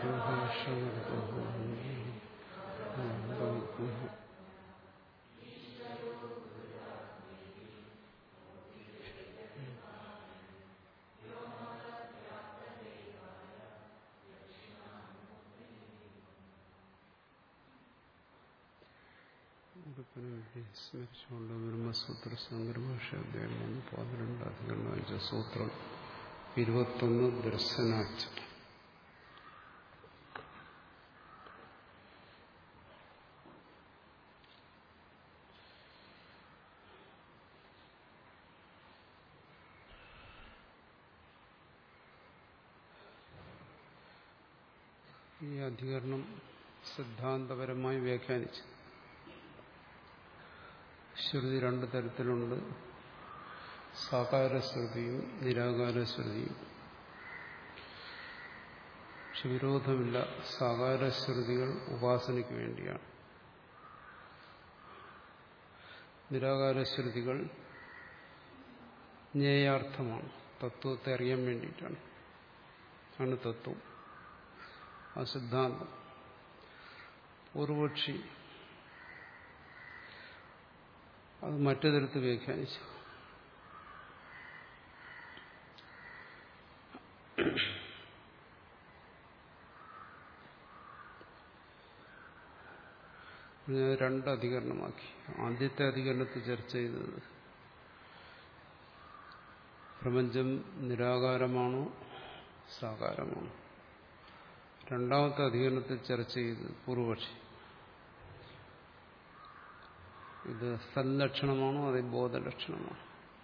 സ്മരിച്ചുകൊണ്ട് ബ്രഹ്മസൂത്ര സംഗ്രഭാഷ അദ്ദേഹം വന്ന് പന്ത്രണ്ട് അധികരണം അയച്ച സൂത്രം ഇരുപത്തൊന്ന് ദർശനാച്ച ഈ അധികരണം സിദ്ധാന്തപരമായി വ്യാഖ്യാനിച്ചു ശ്രുതി രണ്ട് തരത്തിലുണ്ട് സാകാരശ്രുതിയും നിരാകാരശ്രുതിയും പക്ഷെ വിരോധമില്ല സാകാരശ്രുതികൾ ഉപാസനയ്ക്ക് വേണ്ടിയാണ് നിരാകാരശ്രുതികൾ ജ്ഞേയാർത്ഥമാണ് തത്വത്തെ അറിയാൻ വേണ്ടിയിട്ടാണ് ആണ് തത്വം ആ സിദ്ധാന്തം പൂർവക്ഷി അത് മറ്റു തരത്തിൽ വ്യാഖ്യാനിച്ചു രണ്ട് അധികരണമാക്കി ആദ്യത്തെ അധികരണത്തിൽ ചർച്ച ചെയ്തത് പ്രപഞ്ചം നിരാകാരമാണോ സാകാരമാണോ രണ്ടാമത്തെ അധികരണത്തിൽ ചർച്ച ചെയ്ത് പൂർവപക്ഷി ഇത് സല്ലക്ഷണമാണോ അതേ ബോധലക്ഷണമാണോ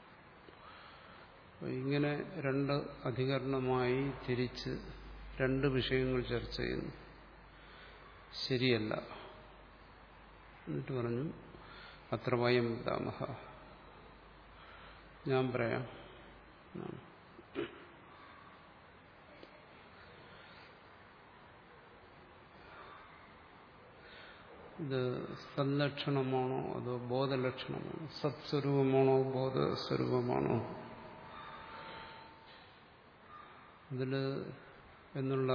ഇങ്ങനെ രണ്ട് അധികരണമായി തിരിച്ച് രണ്ട് വിഷയങ്ങൾ ചർച്ച ചെയ്യുന്നു ശരിയല്ല എന്നിട്ട് പറഞ്ഞു അത്ര വയം ദാമഹ ഞാൻ പറയാം ഇത് സല്ലക്ഷണമാണോ അതോ ബോധലക്ഷണമാണോ സത്സ്വരൂപമാണോ ബോധസ്വരൂപമാണോ അതിൽ എന്നുള്ള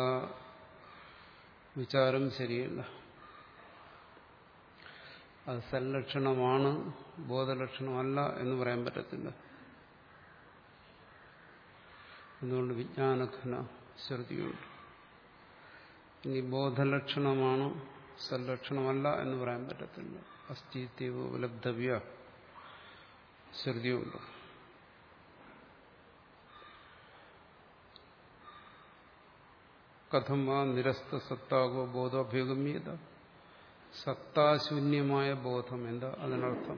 വിചാരം ശരിയല്ല അത് സല്ലക്ഷണമാണ് ബോധലക്ഷണമല്ല എന്ന് പറയാൻ പറ്റത്തില്ല എന്തുകൊണ്ട് വിജ്ഞാനഘന ശ്രുതിയുണ്ട് ഇനി ബോധലക്ഷണമാണ് സല്ലക്ഷണമല്ല എന്ന് പറയാൻ പറ്റത്തില്ല അസ്ഥിത്വ ഉപലബ്ധവ്യ ശ്രുതിയുണ്ട് കഥം ആ നിരസ്ത സത്താകോ ബോധോഭ്യഗമ്യത സത്താശൂന്യമായ ബോധം എന്താ അതിനർത്ഥം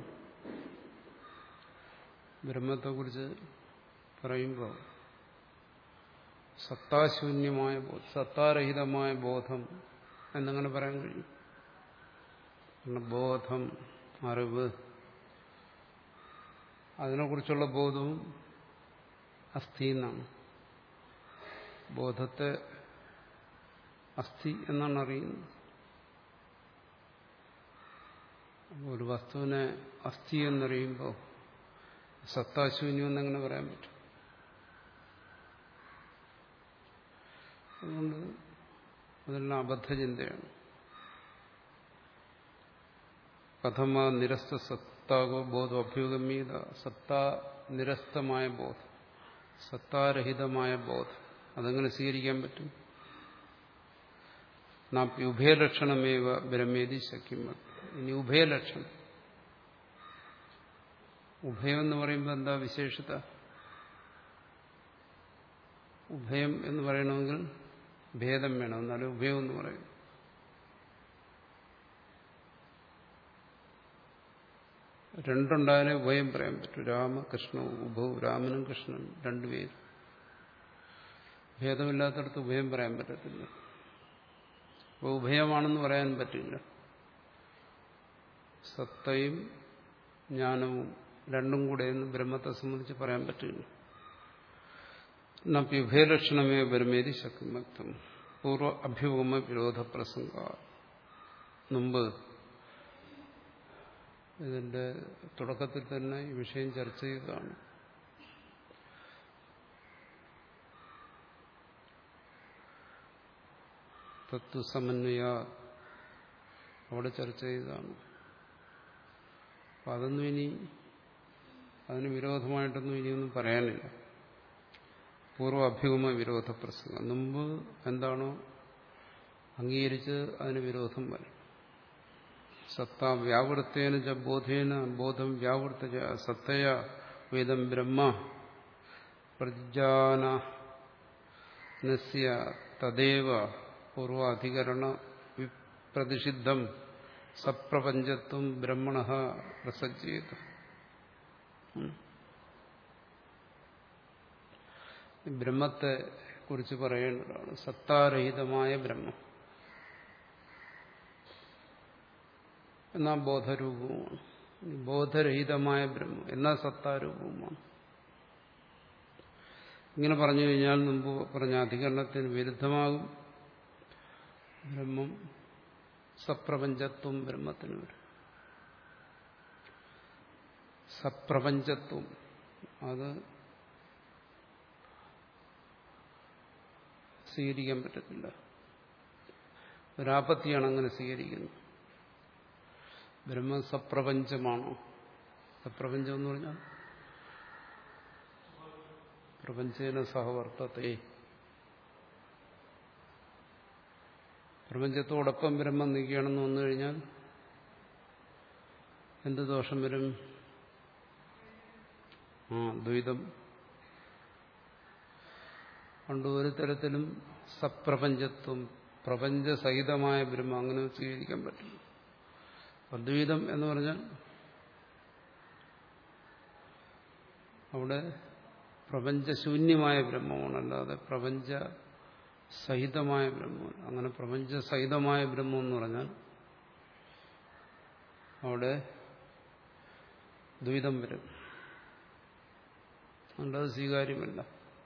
ബ്രഹ്മത്തെക്കുറിച്ച് പറയുമ്പോൾ സത്താശൂന്യമായ ബോധം സത്താരഹിതമായ ബോധം എന്നങ്ങനെ പറയാൻ കഴിയും ബോധം അറിവ് അതിനെക്കുറിച്ചുള്ള ബോധവും അസ്ഥി എന്നാണ് ബോധത്തെ അസ്ഥി എന്നാണ് അറിയുന്നത് ഒരു വസ്തുവിനെ അസ്ഥി എന്നറിയുമ്പോൾ സത്താശൂന്യം എന്നെങ്ങനെ പറയാൻ പറ്റും അതുകൊണ്ട് അതെല്ലാം അബദ്ധചിന്തയാണ് കഥമ നിരസ്ത സത്താകോ ബോധം അഭ്യുഗമ്യത സത്താ നിരസ്തമായ ബോധം സത്താരഹിതമായ ബോധം അതെങ്ങനെ സ്വീകരിക്കാൻ പറ്റും നാം ഉഭയലക്ഷണമേവ ബ്രഹ്മേതി ശക്യം ഇനി ഉഭയലക്ഷണം ഉഭയം എന്ന് പറയുമ്പോൾ എന്താ വിശേഷത ഉഭയം എന്ന് പറയണമെങ്കിൽ ഭേദം വേണം എന്നാലും ഉഭയം എന്ന് പറയും രണ്ടുണ്ടായാലേ ഉഭയം പറയാൻ പറ്റൂ രാമ കൃഷ്ണ ഉഭവും രാമനും കൃഷ്ണനും രണ്ടുപേരും ഭേദമില്ലാത്തടത്ത് ഉഭയം പറയാൻ പറ്റത്തില്ല അപ്പോൾ ഉഭയമാണെന്ന് പറയാൻ പറ്റില്ല സത്തയും ജ്ഞാനവും രണ്ടും കൂടെ എന്ന് ബ്രഹ്മത്തെ സംബന്ധിച്ച് പറയാൻ പറ്റില്ല ഉഭയലക്ഷണമേ ബ്രഹ്മേരി ശക്തിമക്തം പൂർവ്വ അഭ്യുപമ വിരോധ പ്രസംഗ മുമ്പ് ഇതിന്റെ തുടക്കത്തിൽ തന്നെ ഈ വിഷയം ചർച്ച ചെയ്തതാണ് തത്വ സമന്വയ അവിടെ ചർച്ച ചെയ്തതാണ് അപ്പം അതൊന്നും ഇനി അതിന് വിരോധമായിട്ടൊന്നും ഇനിയൊന്നും പറയാനില്ല പൂർവ്വ അഭ്യൂഹമ വിരോധ പ്രസംഗം മുമ്പ് എന്താണോ അംഗീകരിച്ച് അതിന് വിരോധം വരും സത്ത വ്യാവൃത്തേന ച ബോധേന ബോധം വ്യാവൃത്ത ച സത്തയ വേദം ബ്രഹ്മ പ്രജാന തദേവ പൂർവാധികരണ വിപ്രതിഷിദ്ധം സപ്രപഞ്ചത്വം ബ്രഹ്മണ പ്രസജ്ജീത ബ്രഹ്മത്തെ കുറിച്ച് പറയേണ്ടതാണ് സത്താരഹിതമായ ബ്രഹ്മം എന്നാ ബോധരൂപവുമാണ് ബോധരഹിതമായ ബ്രഹ്മം എന്നാ സത്താരൂപവുമാണ് ഇങ്ങനെ പറഞ്ഞു കഴിഞ്ഞാൽ മുമ്പ് പറഞ്ഞ അധികരണത്തിന് വിരുദ്ധമാകും ബ്രഹ്മം സപ്രപഞ്ചത്വം ബ്രഹ്മത്തിന് വരും സപ്രപഞ്ചത്വം അത് സ്വീകരിക്കാൻ പറ്റത്തില്ല ഒരാപത്തിയാണ് അങ്ങനെ സ്വീകരിക്കുന്നത് ബ്രഹ്മം സപ്രപഞ്ചമാണോ സപ്രപഞ്ചം എന്ന് പറഞ്ഞാൽ പ്രപഞ്ചേന സഹവർത്തത്തെ പ്രപഞ്ചത്തോടൊപ്പം ബ്രഹ്മം നീക്കുകയാണെന്ന് വന്നു കഴിഞ്ഞാൽ എന്ത് ദോഷം വരും ആ ദ്വൈതം കൊണ്ട് ഒരു തരത്തിലും സപ്രപഞ്ചത്വം പ്രപഞ്ചസഹിതമായ ബ്രഹ്മം അങ്ങനെ സ്വീകരിക്കാൻ പറ്റില്ല അദ്വൈതം എന്ന് പറഞ്ഞാൽ അവിടെ പ്രപഞ്ചശൂന്യമായ ബ്രഹ്മമാണ് അല്ലാതെ പ്രപഞ്ച സഹിതമായ ബ്രഹ്മമാണ് അങ്ങനെ പ്രപഞ്ചസഹിതമായ ബ്രഹ്മം എന്ന് പറഞ്ഞാൽ അവിടെ ദ്വൈതം വരും അതുകൊണ്ടത് സ്വീകാര്യമല്ല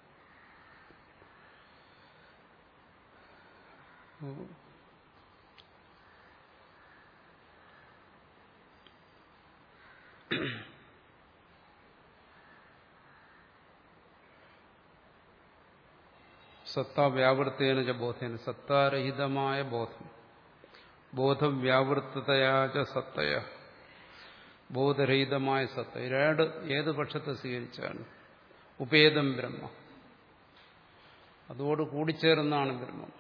സത്താവ്യാവൃത്തേന ച ബോധേന സത്താരഹിതമായ ബോധം ബോധം വ്യാവൃത്തതയാച സത്തയ ബോധരഹിതമായ സത്ത രണ്ട് ഏത് പക്ഷത്തെ സ്വീകരിച്ചാണ് ഉപേദം ബ്രഹ്മ അതോട് കൂടിച്ചേർന്നാണ് ബ്രഹ്മം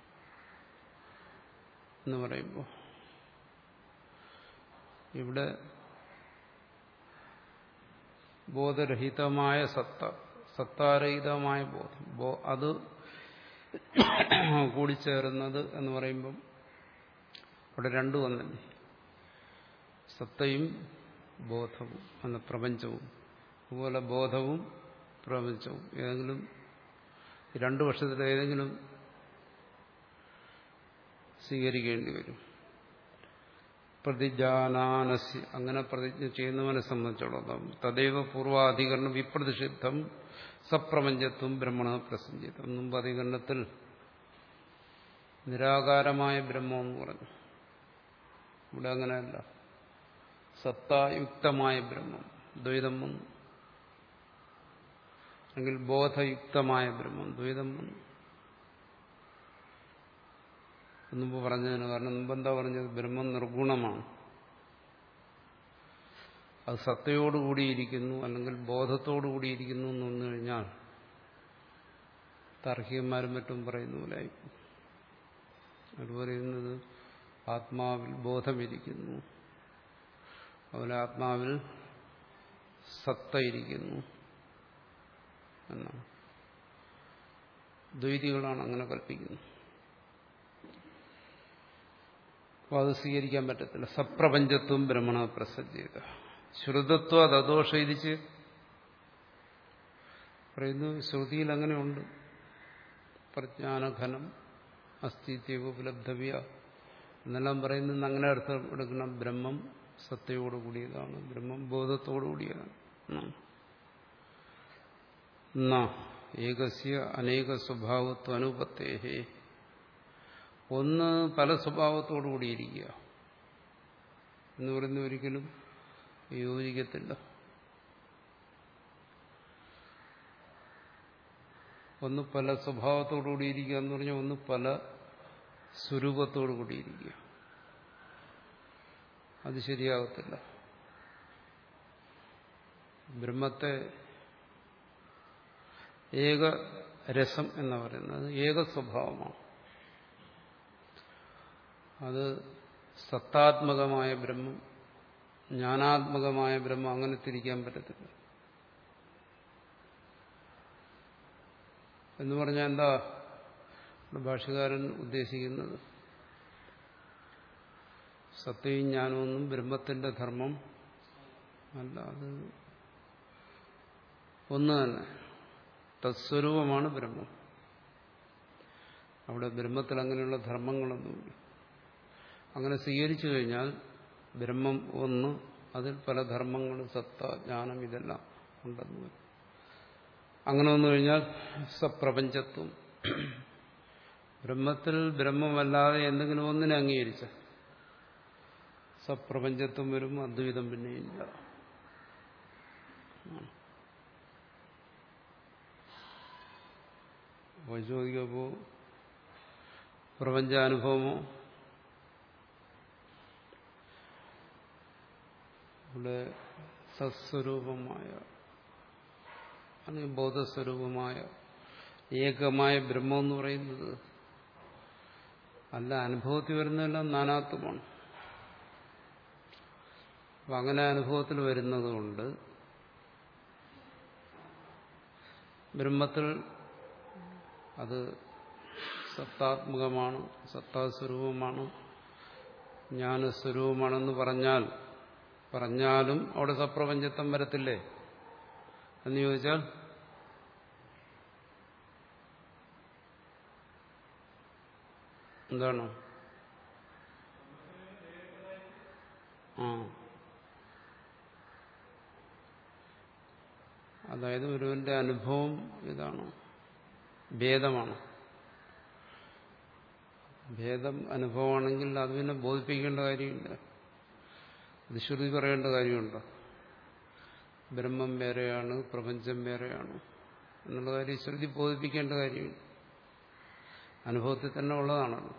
എന്ന് പറയുമ്പോൾ ഇവിടെ ബോധരഹിതമായ സത്ത സത്താരഹിതമായ ബോധം അത് കൂടിച്ചേർന്നത് എന്ന് പറയുമ്പം അവിടെ രണ്ടു വന്നല്ലേ സത്തയും ബോധവും എന്ന പ്രപഞ്ചവും അതുപോലെ ബോധവും പ്രപഞ്ചവും ഏതെങ്കിലും രണ്ടു വർഷത്തിൽ ഏതെങ്കിലും സ്വീകരിക്കേണ്ടി വരും പ്രതിജാനാനസ് അങ്ങനെ പ്രതിജ്ഞ ചെയ്യുന്നവനെ സംബന്ധിച്ചിടത്തോളം തദൈവ പൂർവാധികരണം വിപ്രതിഷിദ്ധം സപ്രപഞ്ചത്വം ബ്രഹ്മണ പ്രസഞ്ചിതം മുമ്പ് അധികരണത്തിൽ നിരാകാരമായ ബ്രഹ്മം എന്ന് പറഞ്ഞു ഇവിടെ അങ്ങനെയല്ല സത്തായുക്തമായ ബ്രഹ്മം ദ്വൈതം വന്നു അല്ലെങ്കിൽ ബോധയുക്തമായ ബ്രഹ്മം ദ്വൈതം വന്നു മുമ്പ് പറഞ്ഞതിന് കാരണം മുമ്പ് എന്താ പറഞ്ഞത് ബ്രഹ്മം നിർഗുണമാണ് അത് സത്തയോടുകൂടിയിരിക്കുന്നു അല്ലെങ്കിൽ ബോധത്തോടുകൂടിയിരിക്കുന്നു എന്ന് വന്നു കഴിഞ്ഞാൽ താർക്കികന്മാരും മറ്റും പറയുന്ന പോലെ അവർ പറയുന്നത് ആത്മാവിൽ ബോധമിരിക്കുന്നു അതുപോലെ ആത്മാവിൽ സത്തയിരിക്കുന്നു എന്നാണ് ദ്വൈതികളാണ് അങ്ങനെ കൽപ്പിക്കുന്നത് അപ്പോൾ അത് സ്വീകരിക്കാൻ പറ്റത്തില്ല സപ്രപഞ്ചത്വം ബ്രഹ്മണ പ്രസജ്ജീത ശ്രുതത്വം അതദോഷ ഇതിച്ച് പറയുന്നു ശ്രുതിയിൽ അങ്ങനെയുണ്ട് പ്രജ്ഞാനഘനം അസ്ഥിത്യവ ഉപലബ്ധവ്യ എന്നെല്ലാം പറയുന്നത് അങ്ങനെ അർത്ഥം എടുക്കണം ബ്രഹ്മം സത്തയോട് കൂടിയതാണ് ബ്രഹ്മം ബോധത്തോടു കൂടിയതാണ് എന്നാ ഏകസ്യ അനേക സ്വഭാവത്വ അനുപത്തേഹേ ഒന്ന് പല സ്വഭാവത്തോടു കൂടിയിരിക്കുക എന്ന് പറയുന്ന ഒരിക്കലും യോജിക്കത്തില്ല ഒന്ന് പല സ്വഭാവത്തോടു കൂടിയിരിക്കുക എന്ന് പറഞ്ഞാൽ ഒന്ന് പല സ്വരൂപത്തോടു കൂടിയിരിക്കുക അത് ശരിയാകത്തില്ല ബ്രഹ്മത്തെ ഏക രസം എന്ന് പറയുന്നത് ഏക സ്വഭാവമാണ് അത് സത്താത്മകമായ ബ്രഹ്മം ജ്ഞാനാത്മകമായ ബ്രഹ്മം അങ്ങനെ തിരിക്കാൻ പറ്റത്തില്ല എന്ന് പറഞ്ഞാൽ എന്താ ഭാഷകാരൻ ഉദ്ദേശിക്കുന്നത് സത്യവും ജ്ഞാനമൊന്നും ബ്രഹ്മത്തിന്റെ ധർമ്മം അല്ല അത് ഒന്ന് തന്നെ തത്സ്വരൂപമാണ് ബ്രഹ്മം അവിടെ ബ്രഹ്മത്തിൽ അങ്ങനെയുള്ള ധർമ്മങ്ങളൊന്നുമില്ല അങ്ങനെ സ്വീകരിച്ചു കഴിഞ്ഞാൽ ബ്രഹ്മം ഒന്ന് അതിൽ പല ധർമ്മങ്ങൾ സത്ത ജ്ഞാനം ഇതെല്ലാം ഉണ്ടെന്ന് വരും അങ്ങനെ വന്നു കഴിഞ്ഞാൽ സപ്രപഞ്ചത്വം ബ്രഹ്മത്തിൽ ബ്രഹ്മമല്ലാതെ എന്തെങ്കിലും ഒന്നിനെ അംഗീകരിച്ച സപ്രപഞ്ചത്വം വരും അദ്വൈതം പിന്നെയില്ല അപ്പോൾ ചോദിക്കുമ്പോൾ പ്രപഞ്ചാനുഭവമോ ഇവിടെ സത്സ്വരൂപമായ അല്ലെങ്കിൽ ബോധസ്വരൂപമായ ഏകമായ ബ്രഹ്മം എന്ന് പറയുന്നത് അല്ല അനുഭവത്തിൽ വരുന്നതെല്ലാം നാനാത്വമാണ് അപ്പം അങ്ങനെ അനുഭവത്തിൽ വരുന്നതുകൊണ്ട് ബ്രഹ്മത്തിൽ അത് സത്താത്മകമാണ് സത്താസ്വരൂപമാണ് ജ്ഞാനസ്വരൂപമാണെന്ന് പറഞ്ഞാൽ പറഞ്ഞാലും അവിടെ സപ്രപഞ്ചത്വം വരത്തില്ലേ എന്ന് ചോദിച്ചാൽ എന്താണ് ആ അതായത് ഒരുവന്റെ അനുഭവം ഇതാണ് ഭേദമാണ് ഭേദം അനുഭവമാണെങ്കിൽ അത് പിന്നെ ബോധിപ്പിക്കേണ്ട കാര്യമില്ല അത് ശ്രുതി പറയേണ്ട കാര്യമുണ്ടോ ബ്രഹ്മം വേറെയാണ് പ്രപഞ്ചം വേറെയാണ് എന്നുള്ള കാര്യം ശ്രുതി ബോധിപ്പിക്കേണ്ട കാര്യമില്ല അനുഭവത്തിൽ തന്നെ ഉള്ളതാണല്ലോ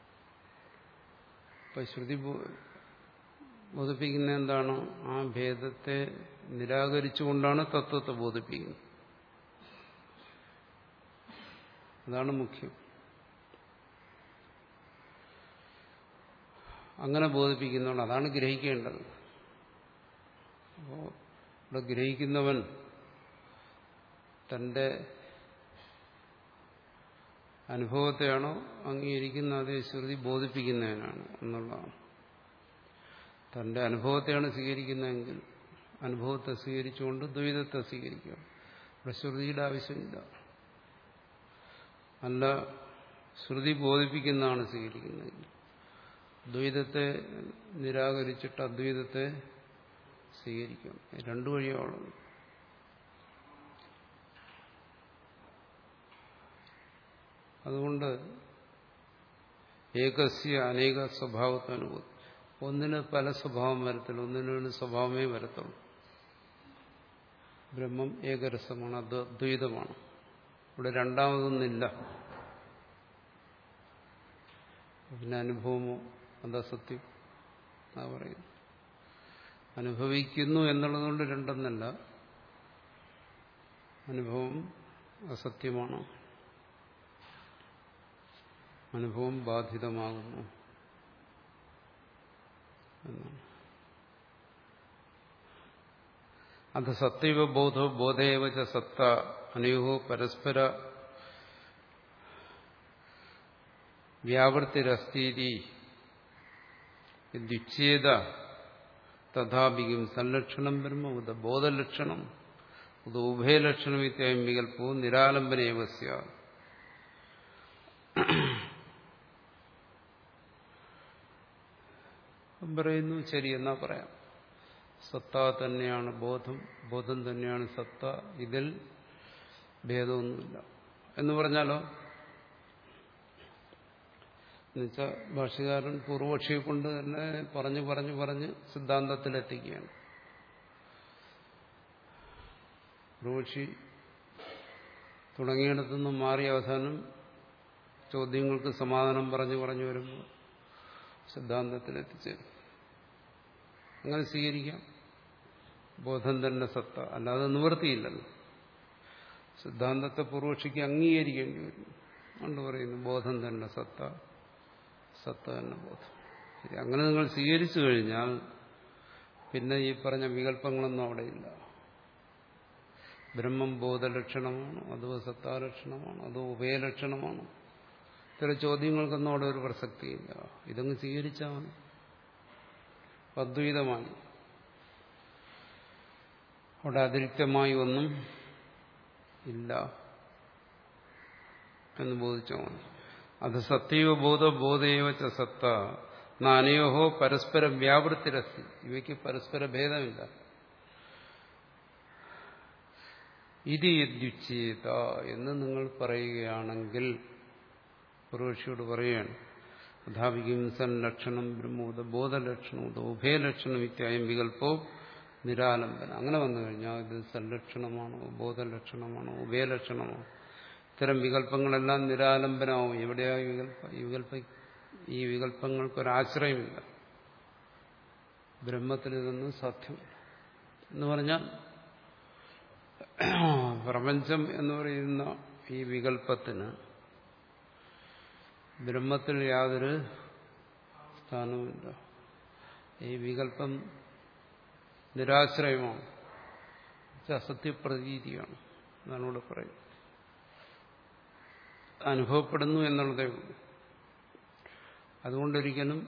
ഇപ്പൊ ശ്രുതി ബോധിപ്പിക്കുന്ന എന്താണ് ആ ഭേദത്തെ നിരാകരിച്ചുകൊണ്ടാണ് തത്വത്തെ ബോധിപ്പിക്കുന്നത് അതാണ് മുഖ്യം അങ്ങനെ ബോധിപ്പിക്കുന്നതാണ് അതാണ് ഗ്രഹിക്കേണ്ടത് അപ്പോൾ ഇവിടെ ഗ്രഹിക്കുന്നവൻ തന്റെ അനുഭവത്തെയാണോ അംഗീകരിക്കുന്ന അതേ ശ്രുതി ബോധിപ്പിക്കുന്നതിനാണ് എന്നുള്ളതാണ് തന്റെ അനുഭവത്തെയാണ് സ്വീകരിക്കുന്നതെങ്കിൽ അനുഭവത്തെ സ്വീകരിച്ചുകൊണ്ട് ദ്വൈതത്തെ സ്വീകരിക്കുക ഇവിടെ ശ്രുതിയുടെ ആവശ്യമില്ല അല്ല ശ്രുതി ബോധിപ്പിക്കുന്നതാണ് സ്വീകരിക്കുന്നതെങ്കിൽ ദ്വൈതത്തെ നിരാകരിച്ചിട്ട് അദ്വൈതത്തെ സ്വീകരിക്കും രണ്ടു വഴിയാണുള്ളത് അതുകൊണ്ട് ഏകസ്യ അനേക സ്വഭാവത്തിനനുഭവം ഒന്നിന് പല സ്വഭാവം വരത്തില്ല ഒന്നിനൊരു സ്വഭാവമേ വരത്തുള്ളൂ ബ്രഹ്മം ഏകരസമാണ് അത് അദ്വൈതമാണ് ഇവിടെ രണ്ടാമതൊന്നില്ല പിന്നെ അനുഭവമോ എന്താ സത്യം ആ പറയുന്നു അനുഭവിക്കുന്നു എന്നുള്ളതുകൊണ്ട് രണ്ടെന്നല്ല അനുഭവം അസത്യമാണ് അനുഭവം ബാധിതമാകുന്നു എന്നാണ് അത് സത്യവ ബോധോ ബോധേവ ച സത്ത അനയോ പരസ്പര വ്യാവൃത്തിരസ്ഥീതി ദ്വിച്ഛേദ തഥാപിക്കും സല്ലക്ഷണം ബ്രഹ്മ ഉദ ബോധലക്ഷണം ഉദ ഉഭയലക്ഷണം ഇത്യം വികല്പവും നിരാലംബനേവ സ്യാത് പറയുന്നു ശരി എന്നാ പറയാം സത്ത തന്നെയാണ് ബോധം ബോധം തന്നെയാണ് സത്ത ഇതിൽ ഭേദമൊന്നുമില്ല എന്ന് പറഞ്ഞാലോ എന്നുവെച്ചാൽ ഭാഷകാരൻ പൂർവപക്ഷിയെ കൊണ്ട് തന്നെ പറഞ്ഞു പറഞ്ഞു പറഞ്ഞ് സിദ്ധാന്തത്തിലെത്തിക്കുകയാണ് പൂർവപക്ഷി തുടങ്ങിയിടത്തുനിന്ന് മാറി അവസാനം ചോദ്യങ്ങൾക്ക് സമാധാനം പറഞ്ഞു പറഞ്ഞു വരുമ്പോൾ സിദ്ധാന്തത്തിൽ എത്തിച്ചേരും അങ്ങനെ സ്വീകരിക്കാം ബോധം തന്നെ സത്ത അല്ലാതെ നിവൃത്തിയില്ലല്ലോ സിദ്ധാന്തത്തെ പൂർവക്ഷിക്ക് അംഗീകരിക്കേണ്ടി വരും അതുകൊണ്ട് പറയുന്നു ബോധം തന്നെ സത്ത സത്ത തന്നെ ബോധം ശരി അങ്ങനെ നിങ്ങൾ സ്വീകരിച്ചു കഴിഞ്ഞാൽ പിന്നെ ഈ പറഞ്ഞ വികല്പങ്ങളൊന്നും അവിടെയില്ല ബ്രഹ്മം ബോധലക്ഷണമാണോ അതോ സത്താലക്ഷണമാണോ അതോ ഉഭയലക്ഷണമാണോ ചില ചോദ്യങ്ങൾക്കൊന്നും അവിടെ ഒരു പ്രസക്തിയില്ല ഇതങ്ങ് സ്വീകരിച്ചാൽ മതി അദ്വൈതമായി അവിടെ അതിരിക്തമായി ഒന്നും ഇല്ല എന്ന് ബോധിച്ചാൽ മതി അത് സത്യവ ബോധ ബോധേവ ച സത്ത നാനയോഹോ പരസ്പര വ്യാവൃത്തിരസ്തി ഇവയ്ക്ക് പരസ്പര ഭേദമില്ല ഇത് യദ്യുച്ചേത എന്ന് നിങ്ങൾ പറയുകയാണെങ്കിൽ പുരോഷിയോട് പറയുകയാണ് അധാപികിംസൻ ലക്ഷണം ബ്രഹ്മോദ ബോധലക്ഷണോദ ഉഭയലക്ഷണം ഇത്യായം വികല്പോ നിരാലംബന അങ്ങനെ വന്നു കഴിഞ്ഞാൽ ഇത് സല്ലക്ഷണമാണോ ബോധലക്ഷണമാണോ ഉഭയലക്ഷണമാണോ ഇത്തരം വികല്പങ്ങളെല്ലാം നിരാലംബനമാവും എവിടെയാ ഈ വികല്പ ഈ വികല്പ ഈ വികല്പങ്ങൾക്കൊരാശ്രയമില്ല ബ്രഹ്മത്തിൽ ഇതൊന്നും സാധ്യമല്ല എന്ന് പറഞ്ഞാൽ പ്രപഞ്ചം എന്ന് പറയുന്ന ഈ വികല്പത്തിന് ബ്രഹ്മത്തിൽ യാതൊരു സ്ഥാനവുമില്ല ഈ വികല്പം നിരാശ്രയമാണ് അസത്യപ്രതീതിയാണ് എന്നാണ് ഇവിടെ പറയുന്നത് അനുഭവപ്പെടുന്നു എന്നുള്ളതേ ഉള്ളൂ അതുകൊണ്ടൊരിക്കലും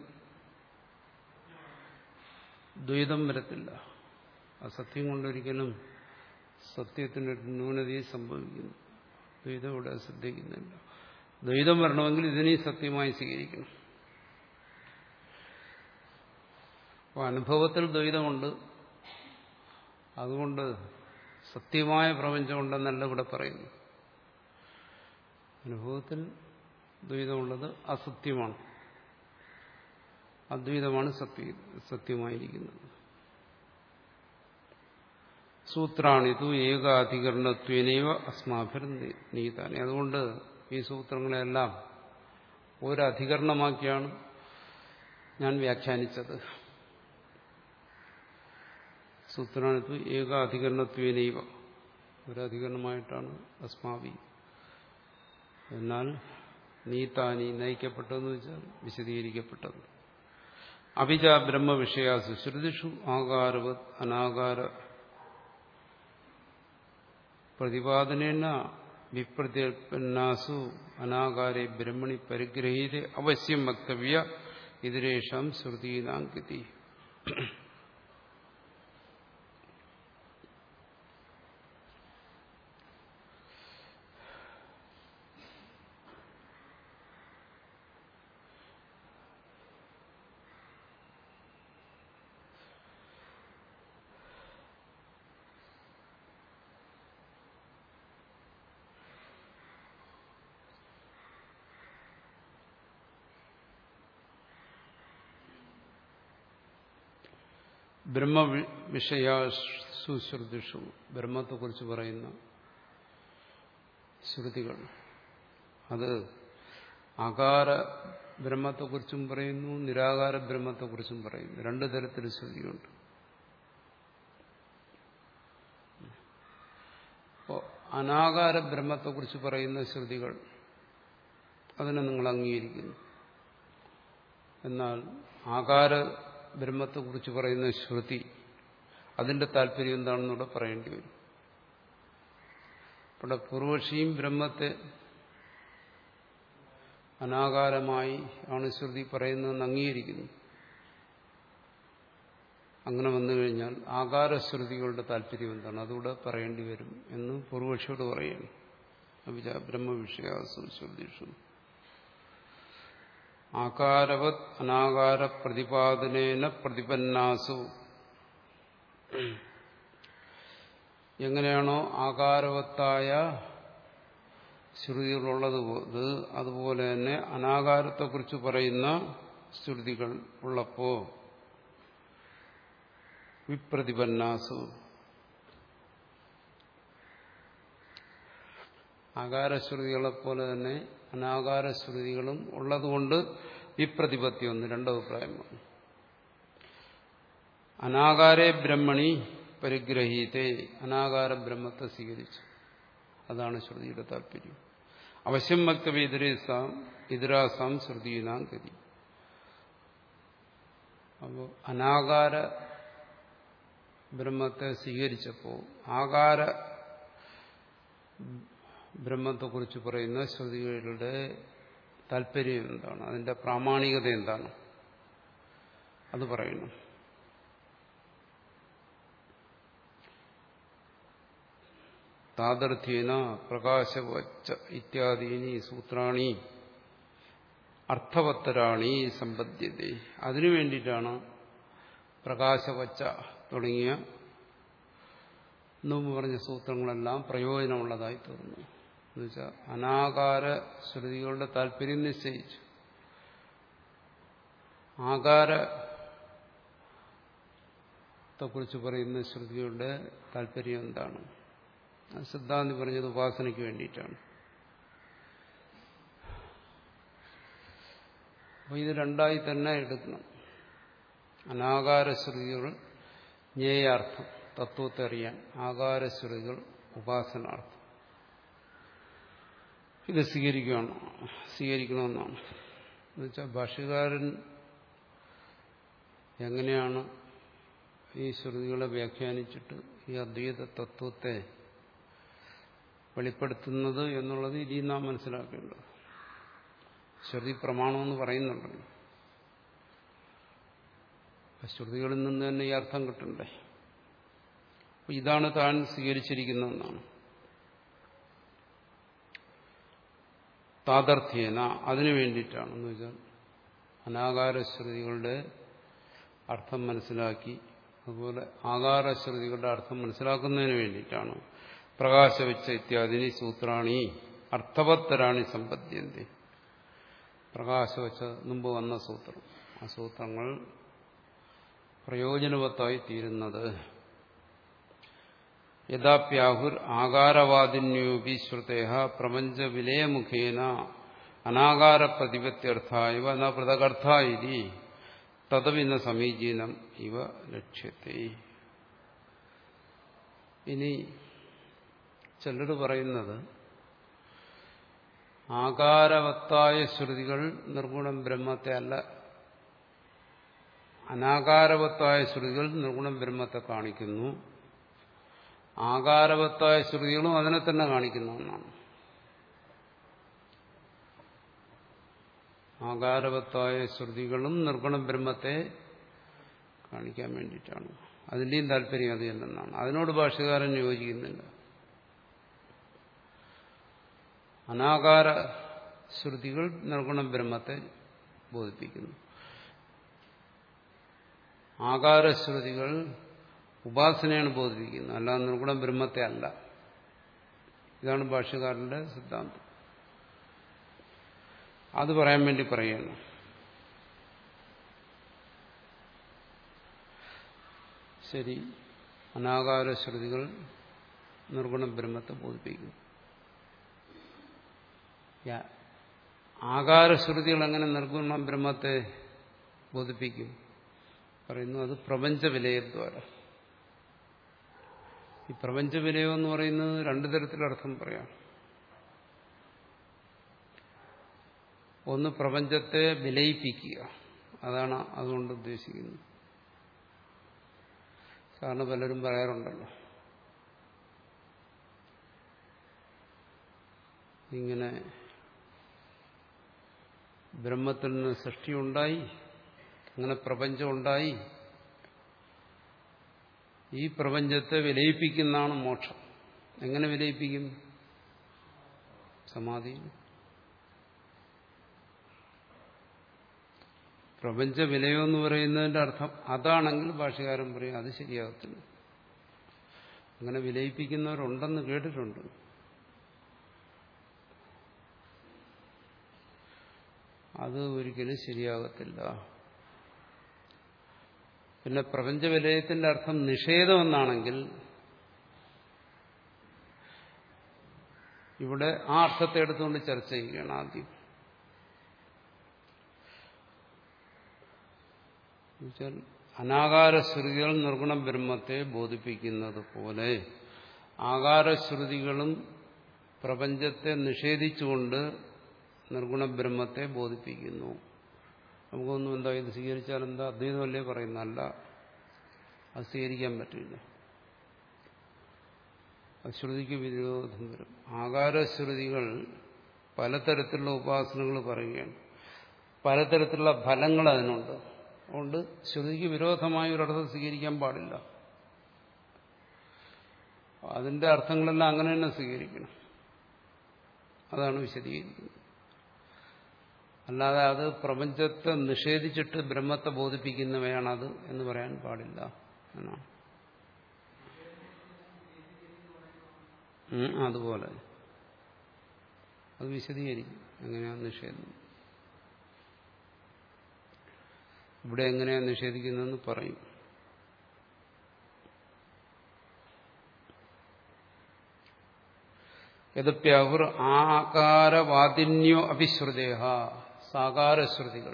ദ്വൈതം വരത്തില്ല അസത്യം കൊണ്ടൊരിക്കലും സത്യത്തിന് ന്യൂനതയെ സംഭവിക്കുന്നു ദ്വൈതം ഇവിടെ ശ്രദ്ധിക്കുന്നില്ല ദ്വൈതം വരണമെങ്കിൽ ഇതിനെ സത്യമായി സ്വീകരിക്കണം അപ്പോൾ അനുഭവത്തിൽ ദ്വൈതമുണ്ട് അതുകൊണ്ട് സത്യമായ പ്രപഞ്ചമുണ്ടെന്നല്ല ഇവിടെ പറയുന്നു അനുഭവത്തിൽ ദ്വൈതമുള്ളത് അസത്യമാണ് അദ്വൈതമാണ് സത്യ സത്യമായിരിക്കുന്നത് സൂത്രാണിതു ഏകാധികരണത്വേനൈവ അസ്മാഭിർ നീതാനി അതുകൊണ്ട് ഈ സൂത്രങ്ങളെല്ലാം ഒരധികരണമാക്കിയാണ് ഞാൻ വ്യാഖ്യാനിച്ചത് സൂത്രാണിതു ഏകാധികരണത്വേനൈവ ഒരധികരണമായിട്ടാണ് അസ്മാവി എന്നാൽ നീതാനി നയിക്കപ്പെട്ടതെന്ന് വെച്ചാൽ വിശദീകരിക്കപ്പെട്ടത് അഭിജ ബ്രഹ്മവിഷയാസു ശ്രുതിഷു ആകാരവത് അനാകാര പ്രതിപാദനേന വിപ്രത്യൽപ്പന്നാസു അനാകാരെ ബ്രഹ്മണി പരിഗ്രഹീത അവശ്യം വക്തവ്യ ഇതിരേഷാം ശ്രുതീനാം ഗതി ബ്രഹ്മവിഷയാസുശ്രുതിഷു ബ്രഹ്മത്തെക്കുറിച്ച് പറയുന്ന ശ്രുതികൾ അത് ആകാര ബ്രഹ്മത്തെക്കുറിച്ചും പറയുന്നു നിരാകാര ബ്രഹ്മത്തെക്കുറിച്ചും പറയുന്നു രണ്ടു തരത്തിൽ ശ്രുതിയുണ്ട് അപ്പോൾ അനാകാര ബ്രഹ്മത്തെക്കുറിച്ച് പറയുന്ന ശ്രുതികൾ അതിനെ നിങ്ങൾ അംഗീകരിക്കുന്നു എന്നാൽ ആകാര ബ്രഹ്മത്തെക്കുറിച്ച് പറയുന്ന ശ്രുതി അതിന്റെ താല്പര്യം എന്താണെന്നൂടെ പറയേണ്ടി വരും ഇവിടെ പൂർവക്ഷിയും ബ്രഹ്മത്തെ അനാകാരമായി ആണ് ശ്രുതി പറയുന്നതെന്ന് അംഗീകരിക്കുന്നു അങ്ങനെ വന്നു കഴിഞ്ഞാൽ ആകാരശ്രുതികളുടെ താല്പര്യം എന്താണ് അതുകൂടെ പറയേണ്ടി വരും എന്ന് പൂർവക്ഷിയോട് പറയുന്നു അഭിജ ബ്രഹ്മവിഷയാസു ശ്രുതിഷു ആകാരവത് അനാകാര പ്രതിപാദനേന പ്രതിപന്നാസു എങ്ങനെയാണോ ആകാരവത്തായ ശ്രുതികളുള്ളത് അതുപോലെ തന്നെ അനാകാരത്തെക്കുറിച്ച് പറയുന്ന ശ്രുതികൾ ഉള്ളപ്പോ വിപ്രതിപന്നാസു ആകാരശ്രുതികളെ പോലെ തന്നെ അനാകാരശ്രുതികളും ഉള്ളതുകൊണ്ട് വിപ്രതിപത്തി ഒന്ന് രണ്ടഭിപ്രായം വന്നു അനാകാരെ ബ്രഹ്മണി പരിഗ്രഹീത്തെ അനാകാര ബ്രഹ്മത്തെ സ്വീകരിച്ചു അതാണ് ശ്രുതിയുടെ താല്പര്യം അവശ്യം വക്തവ്യ ഇതരേസാം ഇതരാസാം ശ്രുതിനാം ഗതി അപ്പോൾ അനാകാര ബ്രഹ്മത്തെ സ്വീകരിച്ചപ്പോൾ ആകാര ബ്രഹ്മത്തെക്കുറിച്ച് പറയുന്ന ശ്രുതികളുടെ താല്പര്യം എന്താണ് അതിന്റെ പ്രാമാണികത എന്താണ് അത് പറയുന്നു താതർത്ഥ്യേന പ്രകാശവച്ച ഇത്യാദീനി സൂത്രാണി അർത്ഥവത്തരാണി സമ്പദ്യത അതിനു വേണ്ടിയിട്ടാണ് പ്രകാശവച്ച തുടങ്ങിയ മുമ്പ് പറഞ്ഞ സൂത്രങ്ങളെല്ലാം പ്രയോജനമുള്ളതായി തീർന്നു എന്നുവെച്ചാൽ അനാകാര ശ്രുതികളുടെ താല്പര്യം നിശ്ചയിച്ചു ആകാരത്തെക്കുറിച്ച് പറയുന്ന ശ്രുതികളുടെ താല്പര്യം എന്താണ് സിദ്ധാന്തി പറഞ്ഞത് ഉപാസനയ്ക്ക് വേണ്ടിയിട്ടാണ് അപ്പോൾ ഇത് രണ്ടായി തന്നെ എടുക്കണം അനാകാരശ്രുതികൾ ജ്ഞേയാർത്ഥം തത്വത്തെ അറിയാൻ ആകാരശ്രുതികൾ ഉപാസനാർത്ഥം ഇത് സ്വീകരിക്കുകയാണ് സ്വീകരിക്കണമെന്നാണ് എന്നുവെച്ചാൽ ഭാഷ്യകാരൻ എങ്ങനെയാണ് ഈ ശ്രുതികളെ വ്യാഖ്യാനിച്ചിട്ട് ഈ അദ്വൈത തത്വത്തെ വെളിപ്പെടുത്തുന്നത് എന്നുള്ളത് ഇനി നാം മനസ്സിലാക്കേണ്ടത് ശ്രുതി പ്രമാണമെന്ന് പറയുന്നുണ്ടല്ലോ ശ്രുതികളിൽ നിന്ന് തന്നെ ഈ അർത്ഥം കിട്ടണ്ടേ അപ്പൊ ഇതാണ് താൻ സ്വീകരിച്ചിരിക്കുന്നതെന്നാണ് താതർത്ഥ്യേന അതിനു വേണ്ടിയിട്ടാണ് എന്ന് വെച്ചാൽ അനാകാരശ്രുതികളുടെ അർത്ഥം മനസ്സിലാക്കി അതുപോലെ ആകാരശ്രുതികളുടെ അർത്ഥം മനസ്സിലാക്കുന്നതിന് വേണ്ടിയിട്ടാണ് പ്രകാശവെച്ച ഇത്യാദിനി സൂത്രാണി അർത്ഥവത്തരാണി സമ്പദ്യന്തി പ്രകാശവെച്ച മുമ്പ് വന്ന സൂത്രം ആ സൂത്രങ്ങൾ പ്രയോജനവത്തായി തീരുന്നത് യഥാപ്യാഹുർ ആകാരവാദിന്യോപി ശ്രുതേഹ പ്രപഞ്ച വിലയമുഖേന അനാകാര പ്രതിപത്യർത്ഥ ഇവ ന പൃഥകർത്ഥ ഇതി തദവിന സമീചീനം ഇവ ലക്ഷ്യത്തെ ഇനി ചിലർ പറയുന്നത് ആകാരവത്തായ ശ്രുതികൾ നിർഗുണം ബ്രഹ്മത്തെ അല്ല അനാകാരവത്തായ ശ്രുതികൾ നിർഗുണം ബ്രഹ്മത്തെ കാണിക്കുന്നു ആകാരവത്തായ ശ്രുതികളും അതിനെ തന്നെ കാണിക്കുന്നു എന്നാണ് ആകാരവത്തായ ശ്രുതികളും നിർഗുണം ബ്രഹ്മത്തെ കാണിക്കാൻ വേണ്ടിയിട്ടാണ് അതിൻ്റെയും താല്പര്യം അത് തന്നെന്നാണ് അതിനോട് ഭാഷകാരൻ യോജിക്കുന്നില്ല അനാകാര ശ്രുതികൾ നിർഗുണം ബ്രഹ്മത്തെ ബോധിപ്പിക്കുന്നു ആകാരശ്രുതികൾ ഉപാസനയാണ് ബോധിപ്പിക്കുന്നത് അല്ലാതെ നിർഗുണം ബ്രഹ്മത്തെ അല്ല ഇതാണ് ഭാഷ്യകാരന്റെ സിദ്ധാന്തം അത് പറയാൻ വേണ്ടി പറയുന്നു ശരി അനാകാരശ്രുതികൾ നിർഗുണം ബ്രഹ്മത്തെ ബോധിപ്പിക്കുന്നു ആകാരശ്രുതികൾ എങ്ങനെ നിർഗുണം ബ്രഹ്മത്തെ ബോധിപ്പിക്കും പറയുന്നു അത് പ്രപഞ്ച വിലയദ്വാര ഈ പ്രപഞ്ച വിലയം എന്ന് പറയുന്നത് രണ്ടു തരത്തിലർത്ഥം പറയാം ഒന്ന് പ്രപഞ്ചത്തെ വിലയിപ്പിക്കുക അതാണ് അതുകൊണ്ട് ഉദ്ദേശിക്കുന്നത് സാറിന് പലരും പറയാറുണ്ടല്ലോ ഇങ്ങനെ ബ്രഹ്മത്തിൽ നിന്ന് സൃഷ്ടിയുണ്ടായി അങ്ങനെ പ്രപഞ്ചമുണ്ടായി ഈ പ്രപഞ്ചത്തെ വിലയിപ്പിക്കുന്നതാണ് മോക്ഷം എങ്ങനെ വിലയിപ്പിക്കും സമാധി പ്രപഞ്ച വിലയോ എന്ന് പറയുന്നതിന്റെ അർത്ഥം അതാണെങ്കിൽ ഭാഷകാരൻ പറയും അത് ശരിയാകത്തില്ല അങ്ങനെ വിലയിപ്പിക്കുന്നവരുണ്ടെന്ന് കേട്ടിട്ടുണ്ട് അത് ഒരിക്കലും ശരിയാകത്തില്ല പിന്നെ പ്രപഞ്ച വിലയത്തിന്റെ അർത്ഥം നിഷേധം എന്നാണെങ്കിൽ ഇവിടെ ആ അർത്ഥത്തെ എടുത്തുകൊണ്ട് ചർച്ച ചെയ്യുകയാണ് ആദ്യം എന്നുവെച്ചാൽ അനാകാരശ്രുതികൾ നിർഗുണ ബ്രഹ്മത്തെ ബോധിപ്പിക്കുന്നത് പോലെ ആകാരശ്രുതികളും പ്രപഞ്ചത്തെ നിഷേധിച്ചുകൊണ്ട് നിർഗുണ ബ്രഹ്മത്തെ ബോധിപ്പിക്കുന്നു നമുക്കൊന്നും എന്താ ഇത് സ്വീകരിച്ചാൽ എന്താ അദ്വൈതമല്ലേ പറയുന്നല്ല അത് സ്വീകരിക്കാൻ പറ്റില്ല ശ്രുതിക്ക് വിരോധം വരും ആകാരശ്രുതികൾ പലതരത്തിലുള്ള ഉപാസനകൾ പറയുകയാണ് പലതരത്തിലുള്ള ഫലങ്ങൾ അതിനുണ്ട് അതുകൊണ്ട് ശ്രുതിക്ക് വിരോധമായ ഒരർത്ഥം സ്വീകരിക്കാൻ പാടില്ല അതിന്റെ അർത്ഥങ്ങളെല്ലാം അങ്ങനെ തന്നെ സ്വീകരിക്കണം അതാണ് വിശദീകരിക്കുന്നത് അല്ലാതെ അത് പ്രപഞ്ചത്തെ നിഷേധിച്ചിട്ട് ബ്രഹ്മത്തെ ബോധിപ്പിക്കുന്നവയാണത് എന്ന് പറയാൻ പാടില്ല എന്നാണ് അതുപോലെ അത് വിശദീകരിക്കും എങ്ങനെയാണ് നിഷേധം ഇവിടെ എങ്ങനെയാണ് നിഷേധിക്കുന്നതെന്ന് പറയും യഥപ്യാവർ ആകാരവാദിന്യോ അഭിശ്രുതേഹ സാകാരശ്രുതികൾ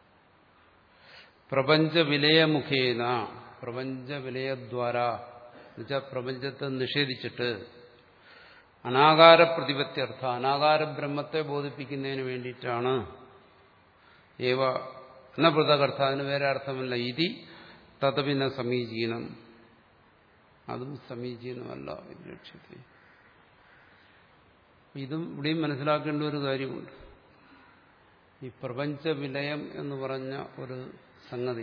പ്രപഞ്ചവിലയമുഖേന പ്രപഞ്ചവിലയദ്വാര എന്നുവെച്ചാൽ പ്രപഞ്ചത്തെ നിഷേധിച്ചിട്ട് അനാകാര പ്രതിപത്യർത്ഥ അനാകാര ബ്രഹ്മത്തെ ബോധിപ്പിക്കുന്നതിന് വേണ്ടിയിട്ടാണ് ഏവ എന്ന പൃഥകർത്ഥ അതിന് വേറെ അർത്ഥമല്ല ഇതി തതപിന സമീചീനം അതും സമീചീനമല്ല ലക്ഷ്യത്തെ ഇതും ഇവിടെയും മനസ്സിലാക്കേണ്ട ഒരു കാര്യമുണ്ട് ഈ പ്രപഞ്ച വിലയം എന്ന് പറഞ്ഞ ഒരു സംഗതി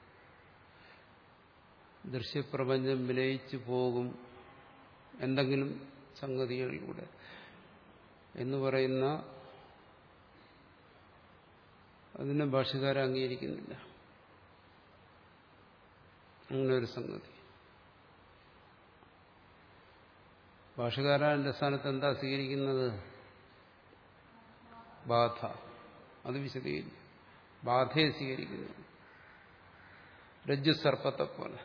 ദൃശ്യപ്രപഞ്ചം വിലയിച്ചു പോകും എന്തെങ്കിലും സംഗതികളിലൂടെ എന്ന് പറയുന്ന അതിനെ ഭാഷകാരെ അംഗീകരിക്കുന്നില്ല അങ്ങനെ ഒരു സംഗതി ഭാഷകാരന്റെ സ്ഥാനത്ത് എന്താ സ്വീകരിക്കുന്നത് ബാധ അത് വിശദീകരിക്കും ബാധയെ സ്വീകരിക്കുന്നു രജ്ജു സർപ്പത്തെ പോലെ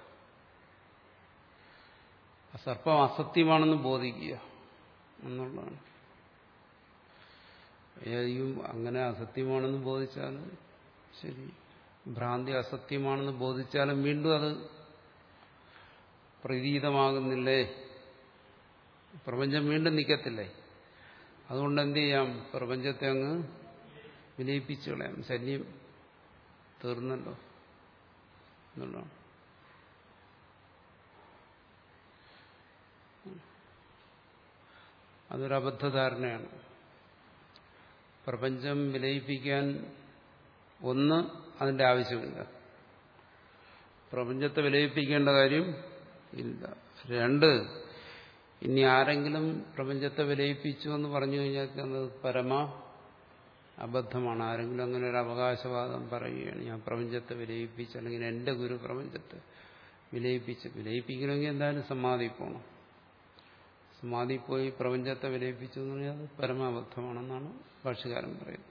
ആ സർപ്പം അസത്യമാണെന്ന് ബോധിക്കുക എന്നുള്ളതാണ് ഏതെങ്കിലും അങ്ങനെ അസത്യമാണെന്ന് ബോധിച്ചാൽ ശരി ഭ്രാന്തി അസത്യമാണെന്ന് ബോധിച്ചാലും വീണ്ടും അത് പ്രതീതമാകുന്നില്ലേ പ്രപഞ്ചം വീണ്ടും നിൽക്കത്തില്ലേ അതുകൊണ്ട് എന്ത് ചെയ്യാം പ്രപഞ്ചത്തെ അങ്ങ് വിലയിപ്പിച്ചു കളയാം ശല്യം തീർന്നല്ലോ എന്നുള്ളതാണ് അതൊരു അബദ്ധധാരണയാണ് പ്രപഞ്ചം വിലയിപ്പിക്കാൻ ഒന്ന് അതിന്റെ ആവശ്യമില്ല പ്രപഞ്ചത്തെ വിലയിപ്പിക്കേണ്ട കാര്യം ഇല്ല രണ്ട് ഇനി ആരെങ്കിലും പ്രപഞ്ചത്തെ വിലയിപ്പിച്ചു എന്ന് പറഞ്ഞു കഴിഞ്ഞാൽ അത് പരമ അബദ്ധമാണ് ആരെങ്കിലും അങ്ങനെ ഒരു അവകാശവാദം പറയുകയാണ് ഞാൻ പ്രപഞ്ചത്തെ വിലയിപ്പിച്ചു അല്ലെങ്കിൽ എന്റെ ഗുരു പ്രപഞ്ചത്തെ വിലയിപ്പിച്ച് വിലയിപ്പിക്കണമെങ്കിൽ എന്തായാലും സമാധി പോകണം സമാധി പോയി പ്രപഞ്ചത്തെ വിലയിപ്പിച്ചു എന്ന് പറഞ്ഞാൽ അത് പരമാബദ്ധമാണെന്നാണ് ഭാഷകാരൻ പറയുന്നത്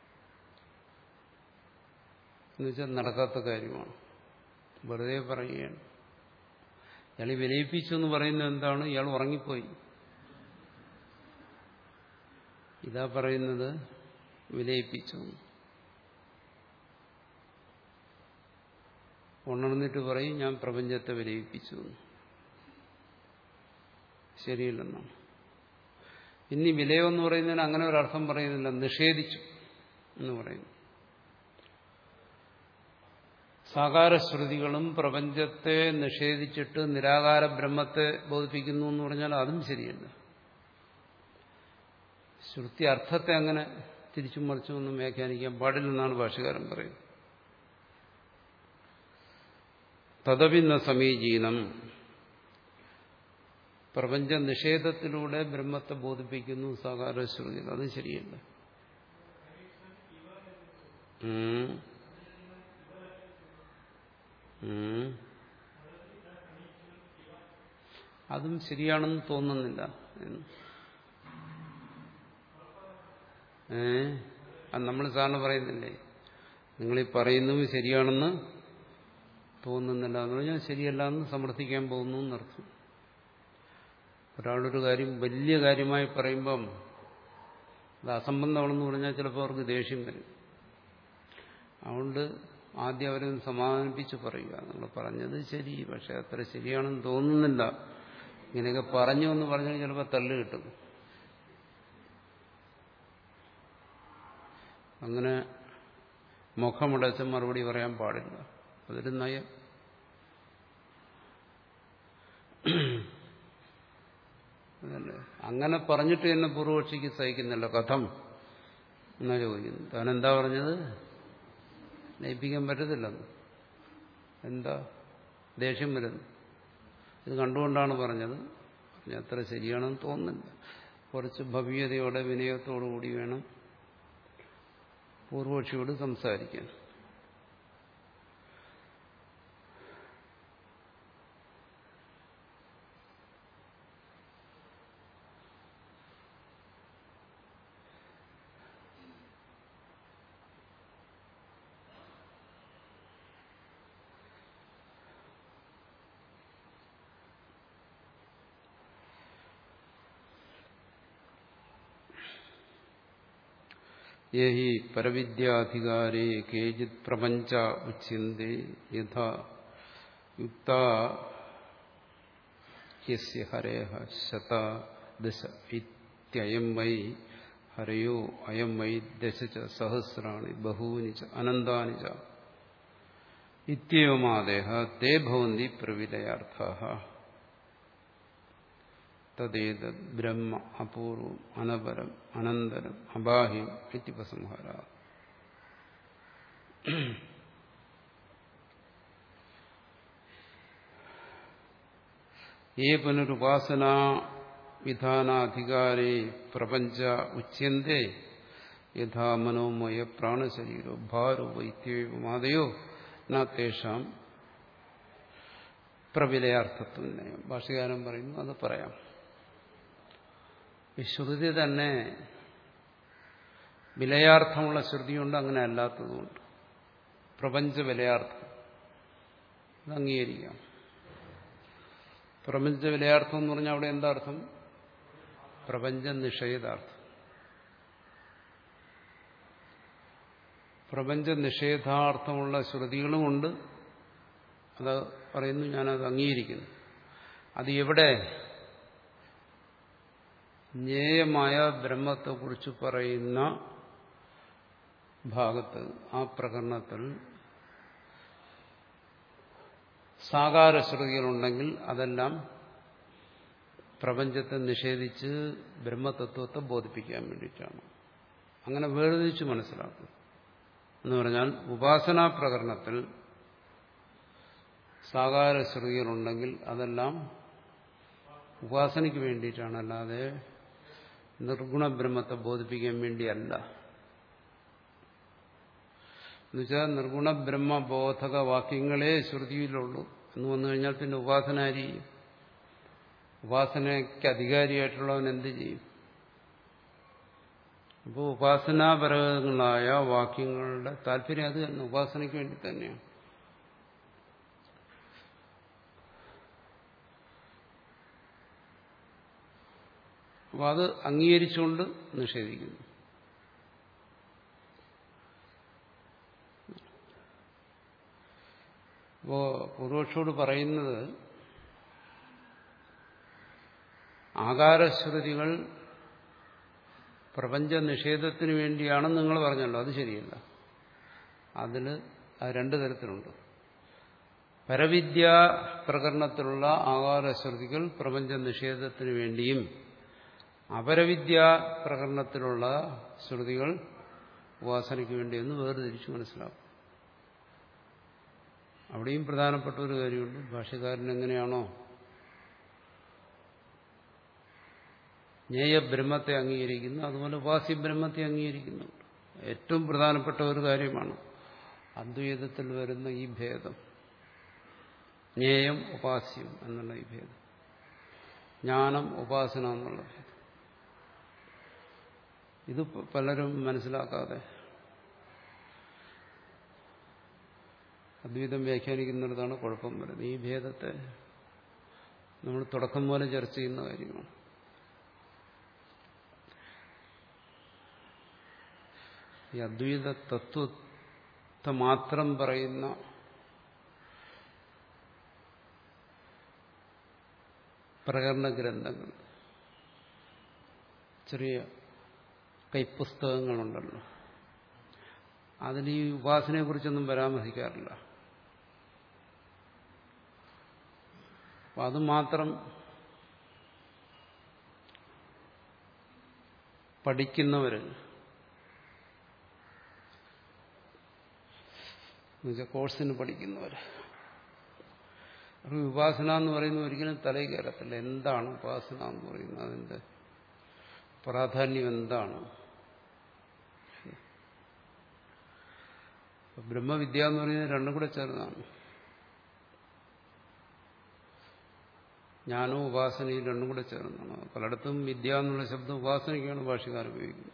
എന്നുവെച്ചാൽ നടക്കാത്ത കാര്യമാണ് വെറുതെ പറയുകയാണ് ഇയാൾ വിലയിപ്പിച്ചു എന്ന് പറയുന്നത് എന്താണ് ഇയാൾ ഉറങ്ങിപ്പോയി ഇതാ പറയുന്നത് വിലയിപ്പിച്ചു ഉണർന്നിട്ട് പറയും ഞാൻ പ്രപഞ്ചത്തെ വിലയിപ്പിച്ചു ശരിയല്ലെന്നാണ് ഇനി വിലയെന്ന് പറയുന്നതിന് അങ്ങനെ ഒരു അർത്ഥം പറയുന്നില്ല നിഷേധിച്ചു എന്ന് പറയുന്നു സാകാരശ്രുതികളും പ്രപഞ്ചത്തെ നിഷേധിച്ചിട്ട് നിരാകാര ബ്രഹ്മത്തെ ബോധിപ്പിക്കുന്നു എന്ന് പറഞ്ഞാൽ അതും ശരിയല്ല ശ്രുതി അർത്ഥത്തെ അങ്ങനെ തിരിച്ചും മറിച്ചും ഒന്നും വ്യാഖ്യാനിക്കാൻ പാടില്ലെന്നാണ് ഭാഷകാരൻ പറയുന്നത് തദപിന്ന സമീചീനം പ്രപഞ്ച നിഷേധത്തിലൂടെ ബ്രഹ്മത്തെ ബോധിപ്പിക്കുന്നു സാകാരശ്രുതി അത് ശരിയല്ല അതും ശരിയാണെന്ന് തോന്നുന്നില്ല ഏ അത് നമ്മൾ സാറിന് പറയുന്നില്ലേ നിങ്ങളീ പറയുന്നതും ശരിയാണെന്ന് തോന്നുന്നില്ല എന്ന് പറഞ്ഞാൽ ശരിയല്ല എന്ന് സമർത്ഥിക്കാൻ പോകുന്നു എന്നർത്ഥം ഒരാളൊരു കാര്യം വലിയ കാര്യമായി പറയുമ്പം അത് അസംബന്ധമാണെന്ന് പറഞ്ഞാൽ ചിലപ്പോൾ അവർക്ക് ദേഷ്യം വരും അതുകൊണ്ട് ആദ്യം അവരെ സമാധാനിപ്പിച്ച് പറയുക നിങ്ങൾ പറഞ്ഞത് ശരി പക്ഷെ അത്ര ശരിയാണെന്ന് തോന്നുന്നില്ല ഇങ്ങനെയൊക്കെ പറഞ്ഞു എന്ന് പറഞ്ഞാൽ ചിലപ്പോൾ തള്ളു കിട്ടും അങ്ങനെ മുഖമടച്ച് മറുപടി പറയാൻ പാടില്ല അതൊരു നയം അതല്ലേ അങ്ങനെ പറഞ്ഞിട്ട് എന്നെ പൂർവപക്ഷിക്ക് സഹിക്കുന്നില്ല കഥം എന്നാ ചോദിക്കുന്നു താൻ എന്താ പറഞ്ഞത് ലയിപ്പിക്കാൻ പറ്റത്തില്ലെന്ന് എന്താ ദേഷ്യം വരുന്നു ഇത് കണ്ടുകൊണ്ടാണ് പറഞ്ഞത് പറഞ്ഞ അത്ര ശരിയാണെന്ന് തോന്നുന്നില്ല കുറച്ച് ഭവ്യതയോടെ വിനയത്തോടു കൂടി വേണം പൂർവപക്ഷിയോട് സംസാരിക്കാൻ യേ ഹി പരവിദ്യാധികാരേ കേചിത് പ്രപഞ്ച ഉച്യന്തി യഥാ യുക്ത യസ്യ ഹരേഹ ശത ദശ ഇത്യയം വൈ ഹരയോ അയം വൈ ദശ ച സഹസ്രാണി ബഹൂനി ച അനന്താനി ച ഇത്യവമാദേഹ തേ ഭവന്തി പ്രവിലയാർത്ഥാഃ തദ്ദേതത് ബ്രഹ്മ അപൂർവം അനപരം അനന്തരം അബാഹ്യം ഇത്യുപസംഹാര ഏ പുനരുപാസനാ വിധാനാധികാരേ പ്രപഞ്ച ഉച്യന്തേ യഥാ മനോമയ പ്രാണശരീരോ ഭാരോ വൈത്യമാതയോ നാത്തേഷാം പ്രവിലയാർത്ഥത്വം ഭാഷകാരൻ പറയുന്നു അത് പറയാം ഈ ശ്രുതി തന്നെ വിലയാർത്ഥമുള്ള ശ്രുതിയുണ്ട് അങ്ങനെ അല്ലാത്തതുകൊണ്ട് പ്രപഞ്ച വിലയാർത്ഥം അത് അംഗീകരിക്കാം പ്രപഞ്ച വിലയാർത്ഥം എന്ന് പറഞ്ഞാൽ അവിടെ എന്താ അർത്ഥം പ്രപഞ്ച നിഷേധാർത്ഥം പ്രപഞ്ച നിഷേധാർത്ഥമുള്ള ശ്രുതികളുമുണ്ട് അത് പറയുന്നു ഞാനത് അംഗീകരിക്കുന്നു അത് എവിടെ ജ്ഞേയമായ ബ്രഹ്മത്തെക്കുറിച്ച് പറയുന്ന ഭാഗത്ത് ആ പ്രകരണത്തിൽ സാകാര ശ്രുതികളുണ്ടെങ്കിൽ അതെല്ലാം പ്രപഞ്ചത്തെ നിഷേധിച്ച് ബ്രഹ്മതത്വത്തെ ബോധിപ്പിക്കാൻ വേണ്ടിയിട്ടാണ് അങ്ങനെ വേർതിരിച്ച് മനസ്സിലാക്കും എന്ന് പറഞ്ഞാൽ ഉപാസനാ പ്രകരണത്തിൽ സാകാര ശ്രുതികളുണ്ടെങ്കിൽ അതെല്ലാം ഉപാസനയ്ക്ക് വേണ്ടിയിട്ടാണ് അല്ലാതെ നിർഗുണ ബ്രഹ്മത്തെ ബോധിപ്പിക്കാൻ വേണ്ടിയല്ല എന്നുവെച്ചാൽ നിർഗുണ ബ്രഹ്മബോധക വാക്യങ്ങളെ ശ്രുതിയിലുള്ളൂ എന്ന് വന്നു കഴിഞ്ഞാൽ പിന്നെ ഉപാസന ആരി ഉപാസനയ്ക്ക് അധികാരിയായിട്ടുള്ളവൻ എന്ത് ചെയ്യും അപ്പോൾ ഉപാസനാപരങ്ങളായ വാക്യങ്ങളുടെ താല്പര്യം അത് തന്നെ ഉപാസനയ്ക്ക് വേണ്ടി തന്നെയാണ് അപ്പോൾ അത് അംഗീകരിച്ചുകൊണ്ട് നിഷേധിക്കുന്നു അപ്പോ പൂർവക്ഷോട് പറയുന്നത് ആകാരശ്രുതികൾ പ്രപഞ്ച നിഷേധത്തിന് വേണ്ടിയാണെന്ന് നിങ്ങൾ പറഞ്ഞല്ലോ അത് ശരിയല്ല അതിൽ അത് രണ്ടു തരത്തിലുണ്ട് പരവിദ്യ പ്രകരണത്തിലുള്ള ആകാരശ്രുതികൾ പ്രപഞ്ച നിഷേധത്തിന് വേണ്ടിയും അപരവിദ്യ പ്രകരണത്തിലുള്ള ശ്രുതികൾ ഉപാസനയ്ക്ക് വേണ്ടിയെന്ന് വേർതിരിച്ച് മനസ്സിലാക്കും അവിടെയും പ്രധാനപ്പെട്ട ഒരു കാര്യമുണ്ട് ഭാഷകാരൻ എങ്ങനെയാണോ ജ്ഞേയ ബ്രഹ്മത്തെ അംഗീകരിക്കുന്നു അതുപോലെ ഉപാസ്യ ബ്രഹ്മത്തെ അംഗീകരിക്കുന്നു ഏറ്റവും പ്രധാനപ്പെട്ട ഒരു കാര്യമാണ് അദ്വൈതത്തിൽ വരുന്ന ഈ ഭേദം ജ്ഞേയം ഉപാസ്യം എന്നുള്ള ഈ ഭേദം ജ്ഞാനം ഉപാസന എന്നുള്ള ഭേദം ഇത് പലരും മനസ്സിലാക്കാതെ അദ്വൈതം വ്യാഖ്യാനിക്കുന്നിടത്താണ് കുഴപ്പം വരുന്നത് ഈ ഭേദത്തെ നമ്മൾ തുടക്കം പോലെ ചർച്ച ചെയ്യുന്ന കാര്യമാണ് ഈ അദ്വൈത തത്വത്തെ മാത്രം പറയുന്ന പ്രകരണ ഗ്രന്ഥങ്ങൾ ചെറിയ കൈപ്പുസ്തകങ്ങളുണ്ടല്ലോ അതിൽ ഈ ഉപാസനയെക്കുറിച്ചൊന്നും പരാമർശിക്കാറില്ല അപ്പം അത് മാത്രം പഠിക്കുന്നവർ എന്നുവെച്ചാൽ കോഴ്സിന് പഠിക്കുന്നവർ അപ്പോൾ ഉപാസന എന്ന് പറയുന്നത് ഒരിക്കലും തലയിൽ കയറത്തില്ല എന്താണ് ഉപാസന എന്ന് പറയുന്നത് അതിൻ്റെ പ്രാധാന്യം എന്താണ് ബ്രഹ്മവിദ്യ എന്ന് പറയുന്നത് രണ്ടും കൂടെ ചേർന്നതാണ് ജ്ഞാനവും ഉപാസനയും രണ്ടും കൂടെ ചേർന്നതാണ് പലയിടത്തും വിദ്യ എന്നുള്ള ശബ്ദം ഉപാസനയ്ക്കാണ് ഭാഷകാരൻ ഉപയോഗിക്കുന്നത്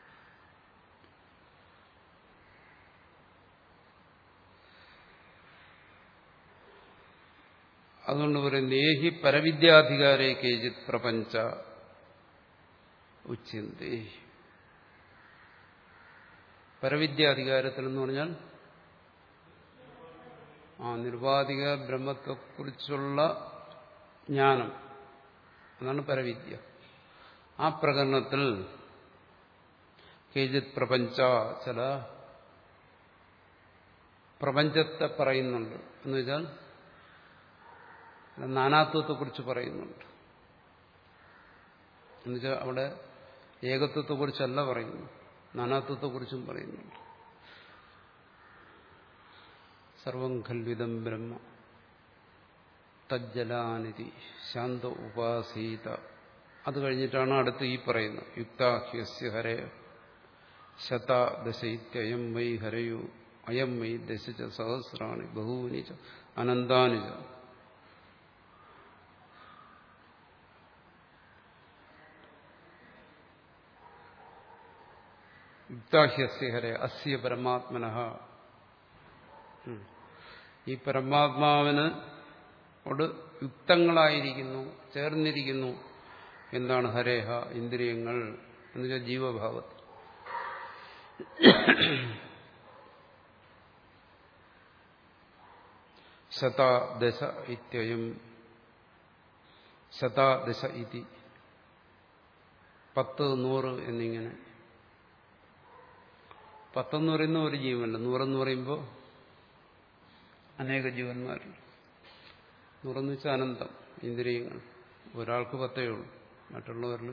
അതുകൊണ്ട് പറയും നേഹി പരവിദ്യാധികാരെ കേജിത് പ്രപഞ്ച ഉച്ചന്തേ പരവിദ്യാധികാരത്തിൽ എന്ന് പറഞ്ഞാൽ ആ നിർവാധിക ബ്രഹ്മത്തെക്കുറിച്ചുള്ള ജ്ഞാനം അതാണ് പരവിദ്യ ആ പ്രകരണത്തിൽ കേജിത് പ്രപഞ്ച ചില പ്രപഞ്ചത്തെ പറയുന്നുണ്ട് എന്ന് വെച്ചാൽ നാനാത്വത്തെക്കുറിച്ച് പറയുന്നുണ്ട് എന്നുവെച്ചാൽ അവിടെ ഏകത്വത്തെക്കുറിച്ചല്ല പറയുന്നു നാനാത്വത്തെക്കുറിച്ചും പറയുന്നുണ്ട് സർവം ഖൽവിദം ബ്രഹ്മ തജ്ജലാനിധി ശാന്ത ഉപാസീത അത് കഴിഞ്ഞിട്ടാണ് അടുത്ത് ഈ പറയുന്നത് യുക്താഹ്യസ്യ ഹരയ ശതദശൈത്യയം വൈ ഹരയോ അയം വൈ ദശ സഹസ്രാണി ബഹൂനി ച അനന്താനി ച യുക്താഹ്യസ്യ ഹര അസ്യ പരമാത്മന ഈ പരമാത്മാവിന് ോട് യുക്തങ്ങളായിരിക്കുന്നു ചേർന്നിരിക്കുന്നു എന്താണ് ഹരേഹ ഇന്ദ്രിയങ്ങൾ എന്നുവെച്ചാൽ ജീവഭാവത്തിൽ ശതാദശ ഇത്യയം ശതാദശ ഇതി പത്ത് നൂറ് എന്നിങ്ങനെ പത്തെന്ന് പറയുന്ന ഒരു ജീവനല്ല നൂറെന്ന് പറയുമ്പോൾ അനേക ജീവന്മാരുണ്ട് നൂറെന്ന് വെച്ചാൽ അനന്തം ഇന്ദ്രിയങ്ങൾ ഒരാൾക്ക് പത്തേ ഉള്ളൂ മറ്റുള്ളവരിൽ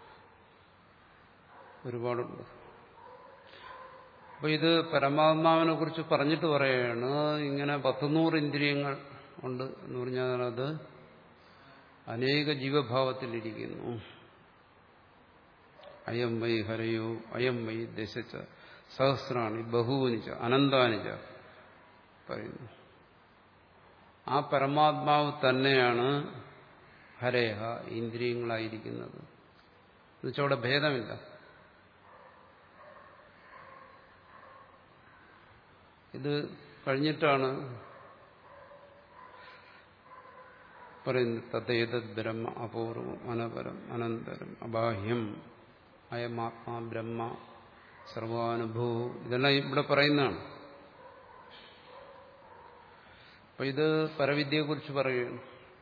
ഒരുപാടുണ്ട് അപ്പൊ ഇത് പരമാത്മാവിനെ കുറിച്ച് പറഞ്ഞിട്ട് പറയുകയാണ് ഇങ്ങനെ പത്തുനൂറ് ഇന്ദ്രിയങ്ങൾ ഉണ്ട് എന്ന് പറഞ്ഞാൽ അത് അനേക ജീവഭാവത്തിലിരിക്കുന്നു അയം വൈ ഹരയോ അയം വൈ ദശച്ച സഹസ്രാണി ബഹുവനിച്ച അനന്താനിച്ച പറയുന്നു ആ പരമാത്മാവ് തന്നെയാണ് ഹരേഹ ഇന്ദ്രിയങ്ങളായിരിക്കുന്നത് എന്നുവെച്ചാൽ അവിടെ ഭേദമില്ല ഇത് കഴിഞ്ഞിട്ടാണ് പറയുന്നത് തദ്ദേതത് ബ്രഹ്മ അപൂർവം അനപരം അനന്തരം അബാഹ്യം അയമാത്മാ ബ്രഹ്മ സർവാനുഭൂ ഇതെല്ലാം ഇവിടെ പറയുന്നതാണ് അപ്പൊ ഇത് പരവിദ്യയെക്കുറിച്ച് പറയുകയാണ്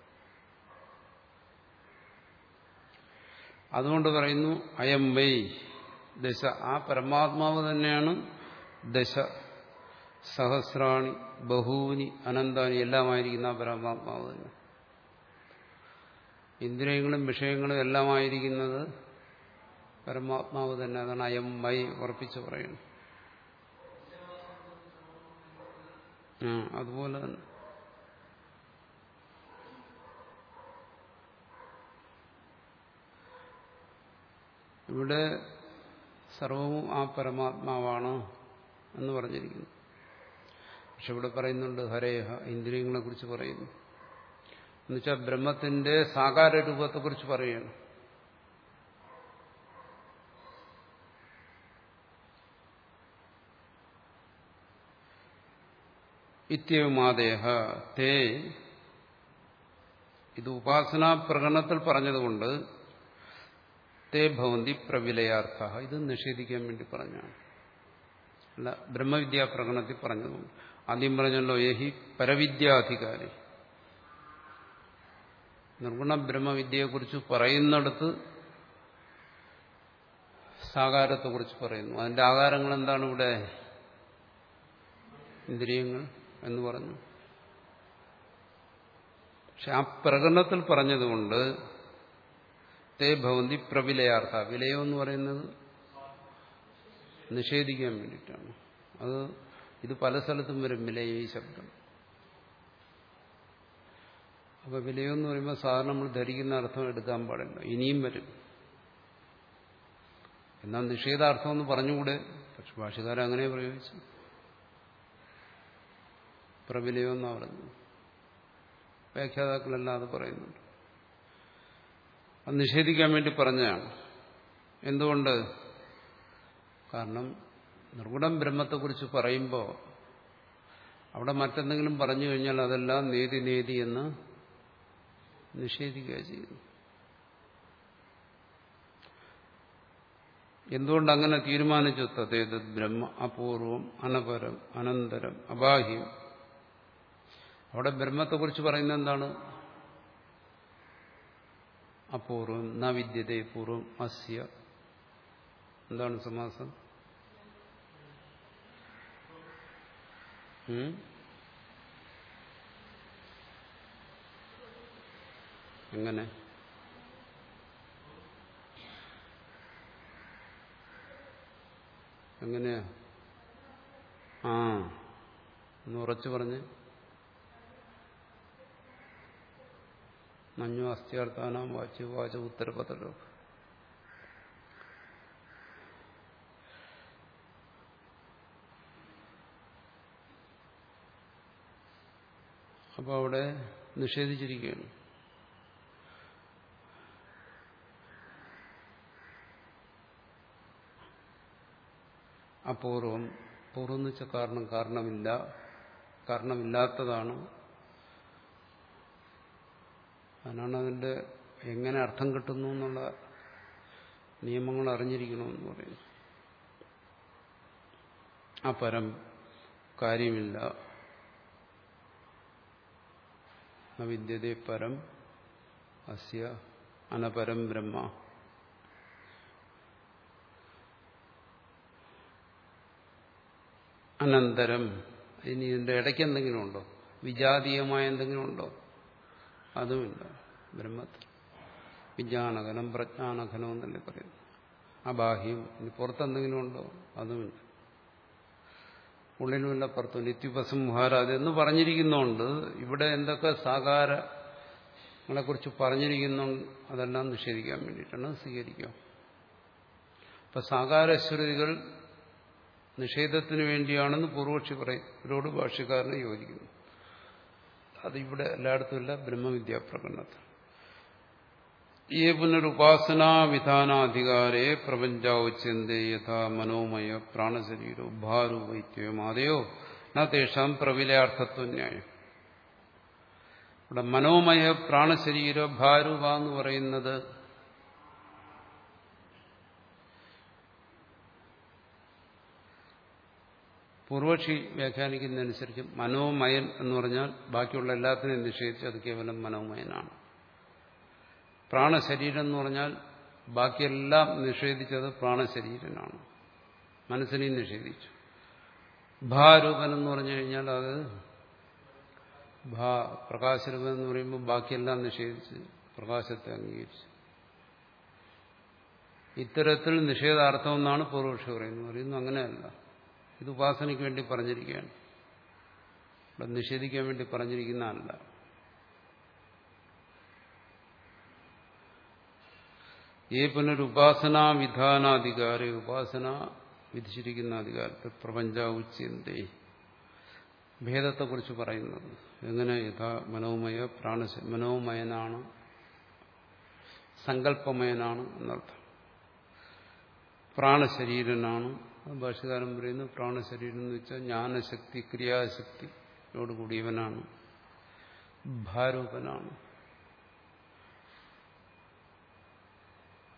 അതുകൊണ്ട് പറയുന്നു അയം വൈ ദശ ആ പരമാത്മാവ് തന്നെയാണ് ദശ സഹസ്രാണി ബഹൂനി അനന്താനി എല്ലാമായിരിക്കുന്ന ആ പരമാത്മാവ് തന്നെ ഇന്ദ്രിയങ്ങളും വിഷയങ്ങളും എല്ലാമായിരിക്കുന്നത് പരമാത്മാവ് തന്നെ അതാണ് അയം വൈ ഉറപ്പിച്ച് പറയുന്നു ആ അതുപോലെ തന്നെ ഇവിടെ സർവവും ആ പരമാത്മാവാണ് എന്ന് പറഞ്ഞിരിക്കുന്നു പക്ഷെ ഇവിടെ പറയുന്നുണ്ട് ഹരേഹ ഇന്ദ്രിയങ്ങളെ കുറിച്ച് പറയുന്നു എന്നുവെച്ചാൽ ബ്രഹ്മത്തിന്റെ സാകാര രൂപത്തെക്കുറിച്ച് പറയുകയാണ് ഇത്യവുമാദേഹ തേ ഇത് ഉപാസനാ പ്രകടനത്തിൽ പറഞ്ഞതുകൊണ്ട് തേ ഭവന്തി പ്രവിലയാർത്ഥ ഇത് നിഷേധിക്കാൻ വേണ്ടി പറഞ്ഞാണ് അല്ല ബ്രഹ്മവിദ്യാ പ്രകടനത്തിൽ പറഞ്ഞതുകൊണ്ട് ആദ്യം പറഞ്ഞല്ലോ യഹി പരവിദ്യാധികാരി നിർഗുണ ബ്രഹ്മവിദ്യയെക്കുറിച്ച് പറയുന്നിടത്ത് സാകാരത്തെക്കുറിച്ച് പറയുന്നു അതിന്റെ ആകാരങ്ങൾ എന്താണ് ഇവിടെ ഇന്ദ്രിയങ്ങൾ എന്ന് പറഞ്ഞു പക്ഷെ ആ പ്രകടനത്തിൽ പറഞ്ഞതുകൊണ്ട് തേ ഭവന്തി പ്രവിലയാർത്ഥ വിലയോ എന്ന് പറയുന്നത് നിഷേധിക്കാൻ വേണ്ടിയിട്ടാണ് അത് ഇത് പല സ്ഥലത്തും വരും വിലയോ ഈ ശബ്ദം അപ്പൊ വിലയോ എന്ന് പറയുമ്പോൾ സാധാരണ നമ്മൾ ധരിക്കുന്ന അർത്ഥം എടുക്കാൻ പാടില്ല ഇനിയും വരും എന്നാൽ നിഷേധാർത്ഥം എന്ന് പറഞ്ഞുകൂടെ പക്ഷെ ഭാഷകാരൻ അങ്ങനെ പ്രയോഗിച്ചു പ്രവിലയോ എന്നാ പറഞ്ഞു വ്യാഖ്യാതാക്കളെല്ലാം അത് പറയുന്നുണ്ട് അത് നിഷേധിക്കാൻ വേണ്ടി പറഞ്ഞതാണ് എന്തുകൊണ്ട് കാരണം നിർഗുണം ബ്രഹ്മത്തെക്കുറിച്ച് പറയുമ്പോൾ അവിടെ മറ്റെന്തെങ്കിലും പറഞ്ഞു കഴിഞ്ഞാൽ അതെല്ലാം നേതി നേതി എന്ന് നിഷേധിക്കുക ചെയ്യുന്നു എന്തുകൊണ്ട് അങ്ങനെ തീരുമാനിച്ചു തദ്ദേത് ബ്രഹ്മ അപൂർവം അനപരം അനന്തരം അബാഹ്യം അവിടെ ബ്രഹ്മത്തെക്കുറിച്ച് പറയുന്നത് എന്താണ് അപൂർവം ന വിദ്യതേ പൂർവം അസ്യ എന്താണ് സമാസം ഉം? എങ്ങനെ എങ്ങനെയാ ആ ഒന്ന് ഉറച്ചു പറഞ്ഞ് നഞ്ഞു അസ്ഥ്യാർത്ഥാനാം വാച്ചു വാച ഉത്തരപത്രോ അപ്പോൾ അവിടെ നിഷേധിച്ചിരിക്കുകയാണ് അപൂർവം പൂർവം എന്ന് വെച്ച കാരണം കാരണമില്ല കാരണമില്ലാത്തതാണ് അതിനാണ് അതിൻ്റെ എങ്ങനെ അർത്ഥം കിട്ടുന്നു എന്നുള്ള നിയമങ്ങൾ അറിഞ്ഞിരിക്കണമെന്ന് പറയുന്നു അപരം കാര്യമില്ല വിദ്യതേ പരം അസ്യ അനപരം ബ്രഹ്മ അനന്തരം ഇനി ഇതിന്റെ ഇടയ്ക്ക് എന്തെങ്കിലും ഉണ്ടോ വിജാതീയമായ എന്തെങ്കിലും ഉണ്ടോ അതുമില്ല ബ്രഹ്മത്തിൽ വിജ്ഞാനഘനം പ്രജ്ഞാനഘനം എന്നല്ലേ പറയുന്നു അബാഹ്യം ഇനി പുറത്തെന്തെങ്കിലും ഉണ്ടോ അതുമില്ല ഉള്ളിലുമില്ല പുറത്തു നിത്യുപസംഹാര അതെന്ന് പറഞ്ഞിരിക്കുന്നുണ്ട് ഇവിടെ എന്തൊക്കെ സാകാരങ്ങളെ കുറിച്ച് പറഞ്ഞിരിക്കുന്നു അതെല്ലാം നിഷേധിക്കാൻ വേണ്ടിയിട്ടാണ് സ്വീകരിക്കുക അപ്പൊ സാകാരശ്രുതികൾ നിഷേധത്തിന് വേണ്ടിയാണെന്ന് പൂർവക്ഷി പറയും ഇവരോട് ഭാഷ്യക്കാരനെ യോജിക്കുന്നു അതിവിടെ എല്ലായിടത്തും ഇല്ല ബ്രഹ്മവിദ്യാപ്രകടനത്തിൽ ഈ പുനരുപാസനാ വിധാനാധികാരെ പ്രപഞ്ചാവുച്യന്തേ യഥാ മനോമയ പ്രാണശരീരോ ഭാരൂപൈത്യോ മാതയോ ന തേഷാം പ്രവിലയാർത്ഥത്വന്യായം ഇവിടെ മനോമയ പ്രാണശരീര ഭാരൂപ എന്ന് പറയുന്നത് പൂർവക്ഷി വ്യാഖ്യാനിക്കുന്നതനുസരിച്ച് മനോമയൻ എന്ന് പറഞ്ഞാൽ ബാക്കിയുള്ള എല്ലാത്തിനെയും നിഷേധിച്ച് അത് കേവലം മനോമയനാണ് പ്രാണശരീരം എന്ന് പറഞ്ഞാൽ ബാക്കിയെല്ലാം നിഷേധിച്ചത് പ്രാണശരീരനാണ് മനസ്സിനെയും നിഷേധിച്ചു ഭാരൂപൻ എന്ന് പറഞ്ഞു കഴിഞ്ഞാൽ അത് ഭാ പ്രകാശരൂപൻ എന്ന് പറയുമ്പോൾ ബാക്കിയെല്ലാം നിഷേധിച്ച് പ്രകാശത്തെ അംഗീകരിച്ചു ഇത്തരത്തിൽ നിഷേധാർത്ഥം എന്നാണ് പൂർവക്ഷി പറയുന്നത് പറയുന്നു അങ്ങനെയല്ല ഇത് ഉപാസനയ്ക്ക് വേണ്ടി പറഞ്ഞിരിക്കുകയാണ് ഇവിടെ നിഷേധിക്കാൻ വേണ്ടി പറഞ്ഞിരിക്കുന്നതല്ല ഈ പുനരുപാസനാ വിധാനാധികാരി ഉപാസന വിധിച്ചിരിക്കുന്ന അധികാരത്തെ പ്രപഞ്ച ഉച്ചന്തേ ഭേദത്തെക്കുറിച്ച് പറയുന്നത് എങ്ങനെ യഥാ മനോമയ പ്രാണ മനോമയനാണ് സങ്കല്പമയനാണ് എന്നർത്ഥം പ്രാണശരീരനാണ് ഭാഷകാരൻ പറയുന്നു പ്രാണശരീരം എന്ന് വെച്ചാൽ ജ്ഞാനശക്തി ക്രിയാശക്തിയോട് കൂടിയവനാണ് ഭാരൂപനാണ്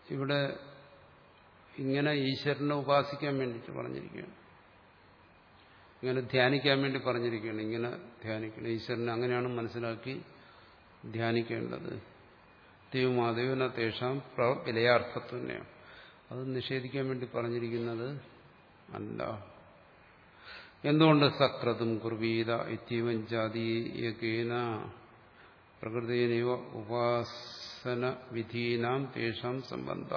ഇവിടെ ഇങ്ങനെ ഈശ്വരനെ ഉപാസിക്കാൻ വേണ്ടിയിട്ട് പറഞ്ഞിരിക്കുകയാണ് ഇങ്ങനെ ധ്യാനിക്കാൻ വേണ്ടി പറഞ്ഞിരിക്കുകയാണ് ഇങ്ങനെ ധ്യാനിക്കണം ഈശ്വരനെ അങ്ങനെയാണ് മനസ്സിലാക്കി ധ്യാനിക്കേണ്ടത് ദൈവമാദേവന തേഷാം വിലയാർത്ഥത്വനെയാണ് അത് നിഷേധിക്കാൻ വേണ്ടി പറഞ്ഞിരിക്കുന്നത് അല്ല എന്തുകൊണ്ട് സക്രതും കുർവീത ഇത്യവൻ ജാതീയകേന പ്രകൃതിനൈവ ഉപാസന വിധീനാം തേഷാം സംബന്ധ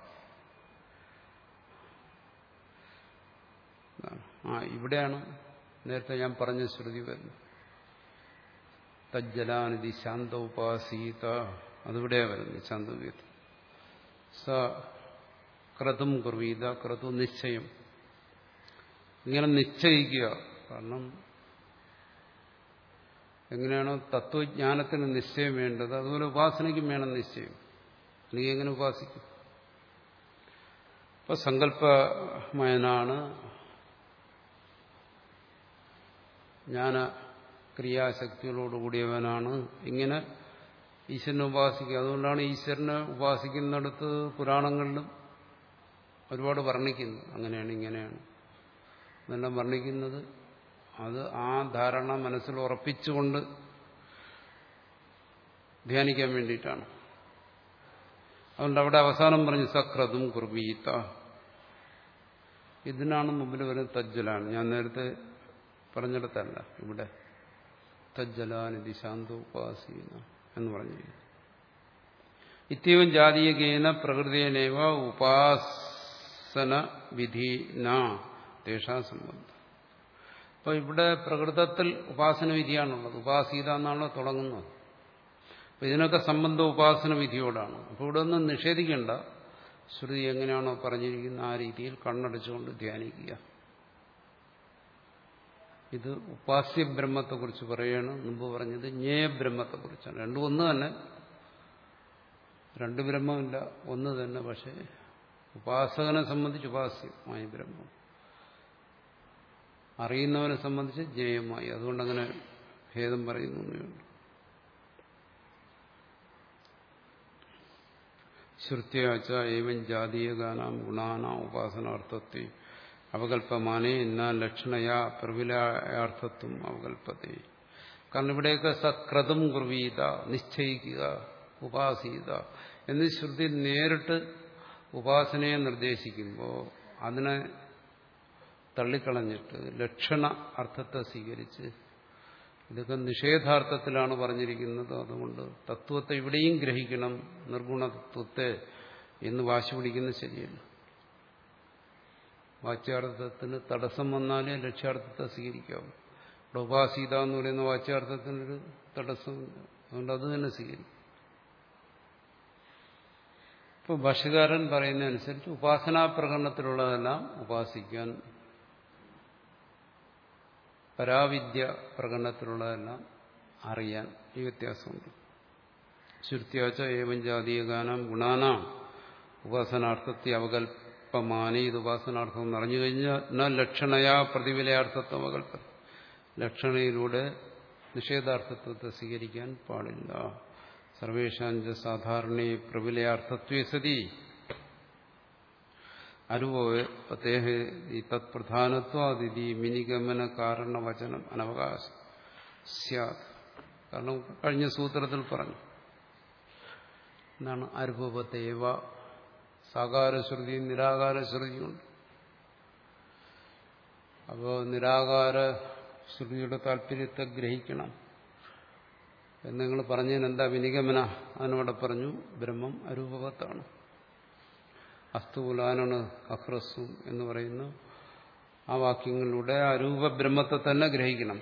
ആ ഇവിടെയാണ് നേരത്തെ ഞാൻ പറഞ്ഞ ശ്രുതി വരുന്നത് തജ്ജലാനിധി ശാന്ത ഉപാസീത അതിവിടെയാണ് വരുന്നത് ശാന്തവ്യത്തിൽ സ ക്രതും കുർവീത ക്രതു നിശ്ചയം ഇങ്ങനെ നിശ്ചയിക്കുക കാരണം എങ്ങനെയാണോ തത്വജ്ഞാനത്തിന് നിശ്ചയം വേണ്ടത് അതുപോലെ ഉപാസനയ്ക്കും വേണം നിശ്ചയം അല്ലെങ്കിൽ എങ്ങനെ ഉപാസിക്കും ഇപ്പൊ സങ്കല്പമയനാണ് ജ്ഞാന ക്രിയാശക്തികളോടുകൂടിയവനാണ് ഇങ്ങനെ ഈശ്വരനെ ഉപാസിക്കുക അതുകൊണ്ടാണ് ഈശ്വരനെ ഉപാസിക്കുന്നിടത്ത് പുരാണങ്ങളിലും ഒരുപാട് വർണ്ണിക്കുന്നു അങ്ങനെയാണ് ഇങ്ങനെയാണ് എന്നെല്ലാം വർണ്ണിക്കുന്നത് അത് ആ ധാരണ മനസ്സിൽ ഉറപ്പിച്ചുകൊണ്ട് ധ്യാനിക്കാൻ വേണ്ടിയിട്ടാണ് അതുകൊണ്ട് അവിടെ അവസാനം പറഞ്ഞു സക്രതും കുർബീത്ത ഇതിനാണ് മുമ്പിൽ വരുന്നത് തജ്ജലാണ് ഞാൻ നേരത്തെ പറഞ്ഞിടത്തല്ല ഇവിടെ തജ്ജലാനിധി ശാന്തോപാസീന എന്ന് പറഞ്ഞു ഇത്യവും ജാതീയകേന പ്രകൃതിയനേവ ഉപാസന വിധീന തേഷാ സംബന്ധം അപ്പൊ ഇവിടെ പ്രകൃതത്തിൽ ഉപാസന വിധിയാണുള്ളത് ഉപാസീത എന്നാണല്ലോ തുടങ്ങുന്നത് അപ്പൊ ഇതിനൊക്കെ സംബന്ധം ഉപാസന വിധിയോടാണ് അപ്പൊ ഇവിടെ ഒന്നും നിഷേധിക്കേണ്ട ശ്രുതി എങ്ങനെയാണോ പറഞ്ഞിരിക്കുന്ന ആ രീതിയിൽ കണ്ണടച്ചുകൊണ്ട് ധ്യാനിക്കുക ഇത് ഉപാസ്യ ബ്രഹ്മത്തെക്കുറിച്ച് പറയാണ് മുമ്പ് പറഞ്ഞത് ജ്ഞേയ ബ്രഹ്മത്തെക്കുറിച്ചാണ് രണ്ടും ഒന്ന് തന്നെ രണ്ട് ബ്രഹ്മമില്ല ഒന്ന് തന്നെ പക്ഷേ ഉപാസകനെ സംബന്ധിച്ച് ഉപാസ്യമായ ബ്രഹ്മം അറിയുന്നവനെ സംബന്ധിച്ച് ജ്ഞേയമായി അതുകൊണ്ടങ്ങനെ ഭേദം പറയുന്നു എന്നുണ്ട് ശ്രുത്യാച്ച ഏവം ജാതീയഗാനാം ഗുണാനാം ഉപാസനാർത്ഥത്തെ അവകല്പമാനേ ഇന്ന ലക്ഷണയാ പ്രവിലായാർത്ഥത്വം അവകല്പത്തെ കാരണം ഇവിടെയൊക്കെ സക്രതും കുർവീത നിശ്ചയിക്കുക ഉപാസീത എന്ന് ശ്രുതി നേരിട്ട് ഉപാസനയെ നിർദ്ദേശിക്കുമ്പോൾ അതിനെ തള്ളിക്കളഞ്ഞിട്ട് ലക്ഷണ അർത്ഥത്തെ സ്വീകരിച്ച് ഇതൊക്കെ നിഷേധാർത്ഥത്തിലാണ് പറഞ്ഞിരിക്കുന്നത് അതുകൊണ്ട് തത്വത്തെ ഇവിടെയും ഗ്രഹിക്കണം നിർഗുണ തത്വത്തെ എന്ന് വാശി പിടിക്കുന്നത് ശരിയല്ല വാച്യാർത്ഥത്തിന് തടസ്സം വന്നാലേ ലക്ഷ്യാർത്ഥത്തെ സ്വീകരിക്കാവൂ ഇവിടെ ഉപാസീത എന്ന് പറയുന്ന വാച്യാർത്ഥത്തിനൊരു തടസ്സമില്ല അതുകൊണ്ട് അത് തന്നെ സ്വീകരിക്കും ഇപ്പോൾ ഭാഷകാരൻ പറയുന്നതനുസരിച്ച് ഉപാസനാ പ്രകടനത്തിലുള്ളതെല്ലാം ഉപാസിക്കാൻ പരാവിദ്യ പ്രകടനത്തിലുള്ളതെല്ലാം അറിയാൻ ഈ വ്യത്യാസമുണ്ട് ശ്രുത്യാച്ച ഏവം ജാതീയഗാനം ഗുണാനാം ഉപാസനാർത്ഥത്തെ അവകല്പമാനി ഇത് ഉപാസനാർത്ഥം എന്ന് അറിഞ്ഞു കഴിഞ്ഞാൽ ലക്ഷണയാ പ്രതിവിലയാർത്ഥത്വം അവകല്പ ലക്ഷണയിലൂടെ നിഷേധാർത്ഥത്വത്തെ സ്വീകരിക്കാൻ പാടില്ല സർവേഷാഞ്ച സാധാരണ പ്രവിലയാർത്ഥത്വേ സതി അനുഭവത്തേഹ ഈ തത്പ്രധാനത്വാദിതി മിനിഗമന കാരണവചനം അനവകാശം സ്യാത് കാരണം കഴിഞ്ഞ സൂത്രത്തിൽ പറഞ്ഞു എന്താണ് അനുഭവത്തേവ സാകാരശ്രുതിയും നിരാകാരശ്രുതിയുണ്ട് അപ്പോൾ നിരാകാര ശ്രുതിയുടെ താല്പര്യത്തെ ഗ്രഹിക്കണം എന്ന് നിങ്ങൾ പറഞ്ഞതിന് എന്താ വിനിഗമന അതിനവിടെ പറഞ്ഞു ബ്രഹ്മം അരൂപവത്താണ് അസ്തുകുലാനാണ് അഹ്റസും എന്ന് പറയുന്ന ആ വാക്യങ്ങളിലൂടെ ആ രൂപബ്രഹ്മത്തെ തന്നെ ഗ്രഹിക്കണം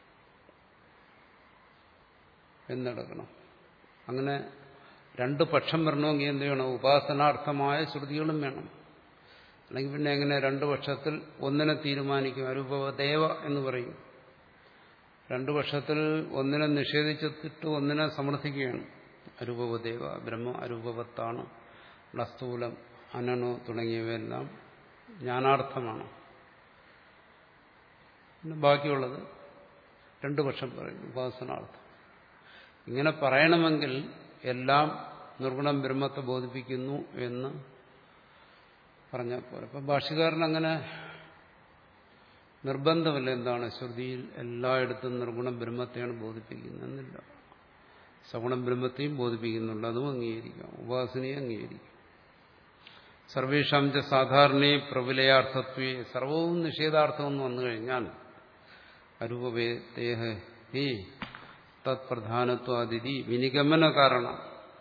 എന്നടക്കണം അങ്ങനെ രണ്ട് പക്ഷം വരണമെങ്കിൽ എന്ത് വേണം ഉപാസനാർത്ഥമായ ശ്രുതികളും വേണം അല്ലെങ്കിൽ പിന്നെ എങ്ങനെ രണ്ടു പക്ഷത്തിൽ ഒന്നിനെ തീരുമാനിക്കും അരൂപദേവ എന്ന് പറയും രണ്ടു പക്ഷത്തിൽ ഒന്നിനെ നിഷേധിച്ചിട്ട് ഒന്നിനെ സമർത്ഥിക്കുകയാണ് അരൂപദേവ ബ്രഹ്മ അരൂപവത്താണ് സ്ഥൂലം അനണു തുടങ്ങിയവയെല്ലാം ജ്ഞാനാർത്ഥമാണ് പിന്നെ ബാക്കിയുള്ളത് രണ്ടു പക്ഷം പറയും ഉപാസനാർത്ഥം ഇങ്ങനെ പറയണമെങ്കിൽ എല്ലാം നിർഗുണം ബ്രഹ്മത്തെ ബോധിപ്പിക്കുന്നു എന്ന് പറഞ്ഞാൽ പോലെ അപ്പം ഭാഷകാരൻ അങ്ങനെ നിർബന്ധമല്ല എന്താണ് ശ്രുതിയിൽ എല്ലായിടത്തും നിർഗുണം ബ്രഹ്മത്തെയാണ് ബോധിപ്പിക്കുന്നതെന്നില്ല സഗുണം ബ്രഹ്മത്തെയും ബോധിപ്പിക്കുന്നുണ്ട് അതും അംഗീകരിക്കാം ഉപാസനയെ അംഗീകരിക്കാം സർവേഷാം ച സാധാരണയെ പ്രബലയാർത്ഥത്വേ സർവവും നിഷേധാർത്ഥമെന്ന് വന്നു കഴിഞ്ഞാൽ അരൂപവേദേഹ ഹി തത്പ്രധാനത്വാതിഥി വിനിഗമന കാരണം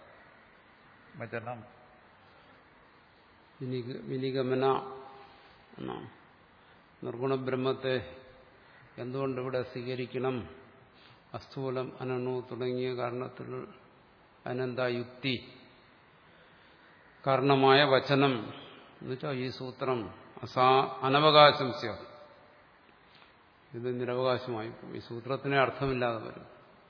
വചനം വിനിഗ- വിനിഗമന എന്നാണ് നിർഗുണ ബ്രഹ്മത്തെ എന്തുകൊണ്ട് ഇവിടെ സ്വീകരിക്കണം അസ്ഥൂലം അനണു തുടങ്ങിയ കാരണത്തിൽ അനന്ത യുക്തി കാരണമായ വചനം എന്നുവെച്ചാൽ ഈ സൂത്രം അസാ അനവകാശം സ്യ ഇത് നിരവകാശമായി പോകും ഈ സൂത്രത്തിന് അർത്ഥമില്ലാതെ വരും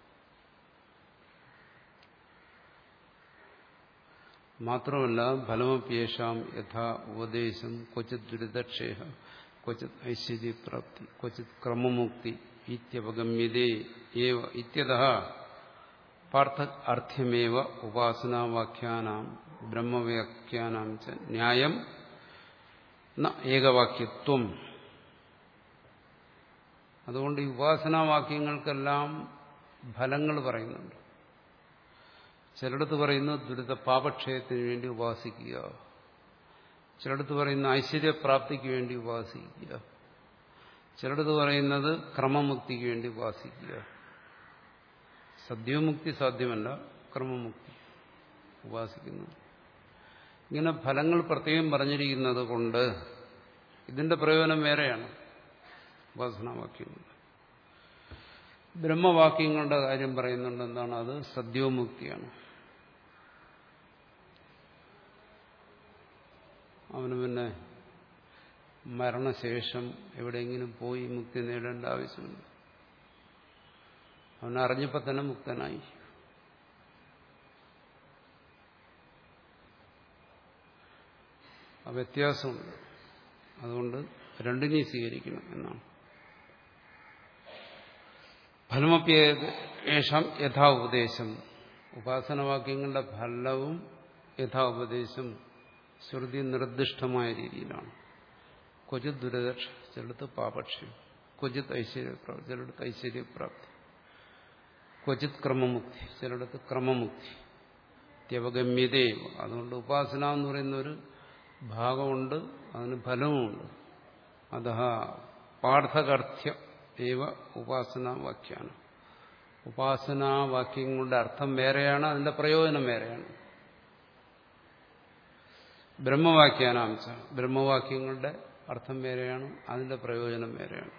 മാത്രമല്ല ഫലമപ്യേഷാം യഥാ ഉപദേശം ക്വചിത് ദുരിതക്ഷേഹ ക്വചിത് ഐശ്വര്യപ്രാപ്തി ക്വചിത് ക്രമമുക്തി ഇത്യവഗമ്യതേ ഏവ ഇത്യത പാർത്ഥ അർത്ഥ്യമേവ ഉപാസനാവാക്യാനാം ബ്രഹ്മവാക്യാനാം ച ന്യായം ന ഏകവാക്യത്വം അതുകൊണ്ട് ഈ ഉപാസനാവാക്യങ്ങൾക്കെല്ലാം ഫലങ്ങൾ പറയുന്നുണ്ട് ചിലടത്ത് പറയുന്നു ദുരിത പാപക്ഷയത്തിന് വേണ്ടി ഉപാസിക്കുക ചിലടത്ത് പറയുന്ന ഐശ്വര്യപ്രാപ്തിക്ക് വേണ്ടി ഉപാസിക്കുക ചിലടത്ത് പറയുന്നത് ക്രമമുക്തിക്ക് വേണ്ടി ഉപാസിക്കുക സദ്യമുക്തി സാധ്യമല്ല ക്രമമുക്തി ഉപാസിക്കുന്നു ഇങ്ങനെ ഫലങ്ങൾ പ്രത്യേകം പറഞ്ഞിരിക്കുന്നത് കൊണ്ട് ഇതിന്റെ പ്രയോജനം വേറെയാണ് ഉപാസനാവാക്യങ്ങൾ ബ്രഹ്മവാക്യങ്ങളുടെ കാര്യം പറയുന്നുണ്ട് എന്താണ് അത് സദ്യോമുക്തിയാണ് അവന് പിന്നെ മരണശേഷം എവിടെയെങ്കിലും പോയി മുക്തി നേടേണ്ട ആവശ്യമില്ല അവൻ അറിഞ്ഞപ്പോൾ തന്നെ മുക്തനായി ആ വ്യത്യാസമുണ്ട് അതുകൊണ്ട് രണ്ടിനെയും സ്വീകരിക്കണം എന്നാണ് ഫലമപ്യേഷം യഥാ ഉപദേശം ഉപാസനവാക്യങ്ങളുടെ ഫലവും യഥാ ഉപദേശം ശ്രുതി നിർദ്ദിഷ്ടമായ രീതിയിലാണ് ക്വചിത് ദുരിതക്ഷ ചിലടത്ത് പാപക്ഷ്യം ക്വചിത് ഐശ്വര്യപ്രാപ്തി ചിലടത്ത് ഐശ്വര്യപ്രാപ്തി ക്വചിത് ക്രമമുക്തി ചിലടത്ത് ക്രമമുക്തി ത്യവഗമ്യതേ അതുകൊണ്ട് ഉപാസന എന്ന് പറയുന്ന ഒരു ഭാഗമുണ്ട് അതിന് ഫലവുമുണ്ട് അത പാർത്ഥകർത്ഥ്യ ഏവ ഉപാസനാവാക്യാണ് ഉപാസനാവാക്യങ്ങളുടെ അർത്ഥം വേറെയാണ് അതിന്റെ പ്രയോജനം വേറെയാണ് ബ്രഹ്മവാക്യാനാംശ ബ്രഹ്മവാക്യങ്ങളുടെ അർത്ഥം വേറെയാണ് അതിന്റെ പ്രയോജനം വേറെയാണ്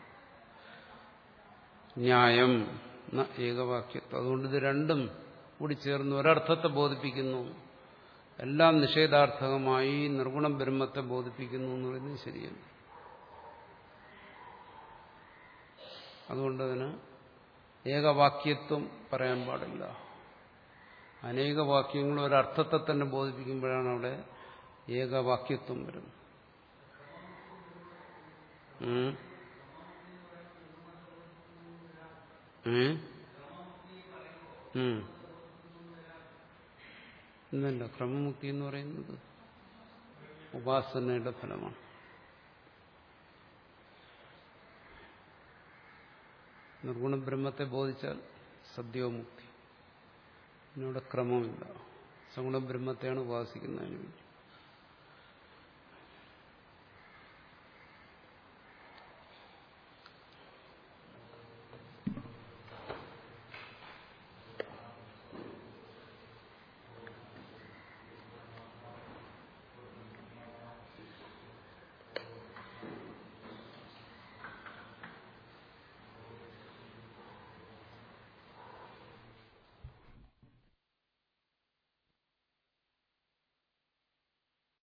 ന്യായം ന ഏകവാക്യത്വം അതുകൊണ്ട് ഇത് രണ്ടും കൂടി ചേർന്ന് ഒരർത്ഥത്തെ ബോധിപ്പിക്കുന്നു എല്ലാം നിഷേധാർത്ഥകമായി നിർഗുണം ബ്രഹ്മത്തെ ബോധിപ്പിക്കുന്നു എന്ന് പറയുന്നത് ശരിയല്ല അതുകൊണ്ട് അതിന് ഏകവാക്യത്വം പറയാൻ പാടില്ല അനേക വാക്യങ്ങൾ ഒരർത്ഥത്തെ തന്നെ ബോധിപ്പിക്കുമ്പോഴാണ് അവിടെ ഏകവാക്യത്വം വരുന്നത് ഉം. ഉം. ഉം. ഇന്നല്ല ക്രമമുക്തി എന്ന് പറയുന്നത് ഉപാസനയുടെ ഫലമാണ് നിർഗുണ ബ്രഹ്മത്തെ ബോധിച്ചാൽ സദ്യോമുക്തി ഇതിനോട് ക്രമമില്ല സഗുണ ബ്രഹ്മത്തെയാണ് ഉപാസിക്കുന്നതിന് വേണ്ടി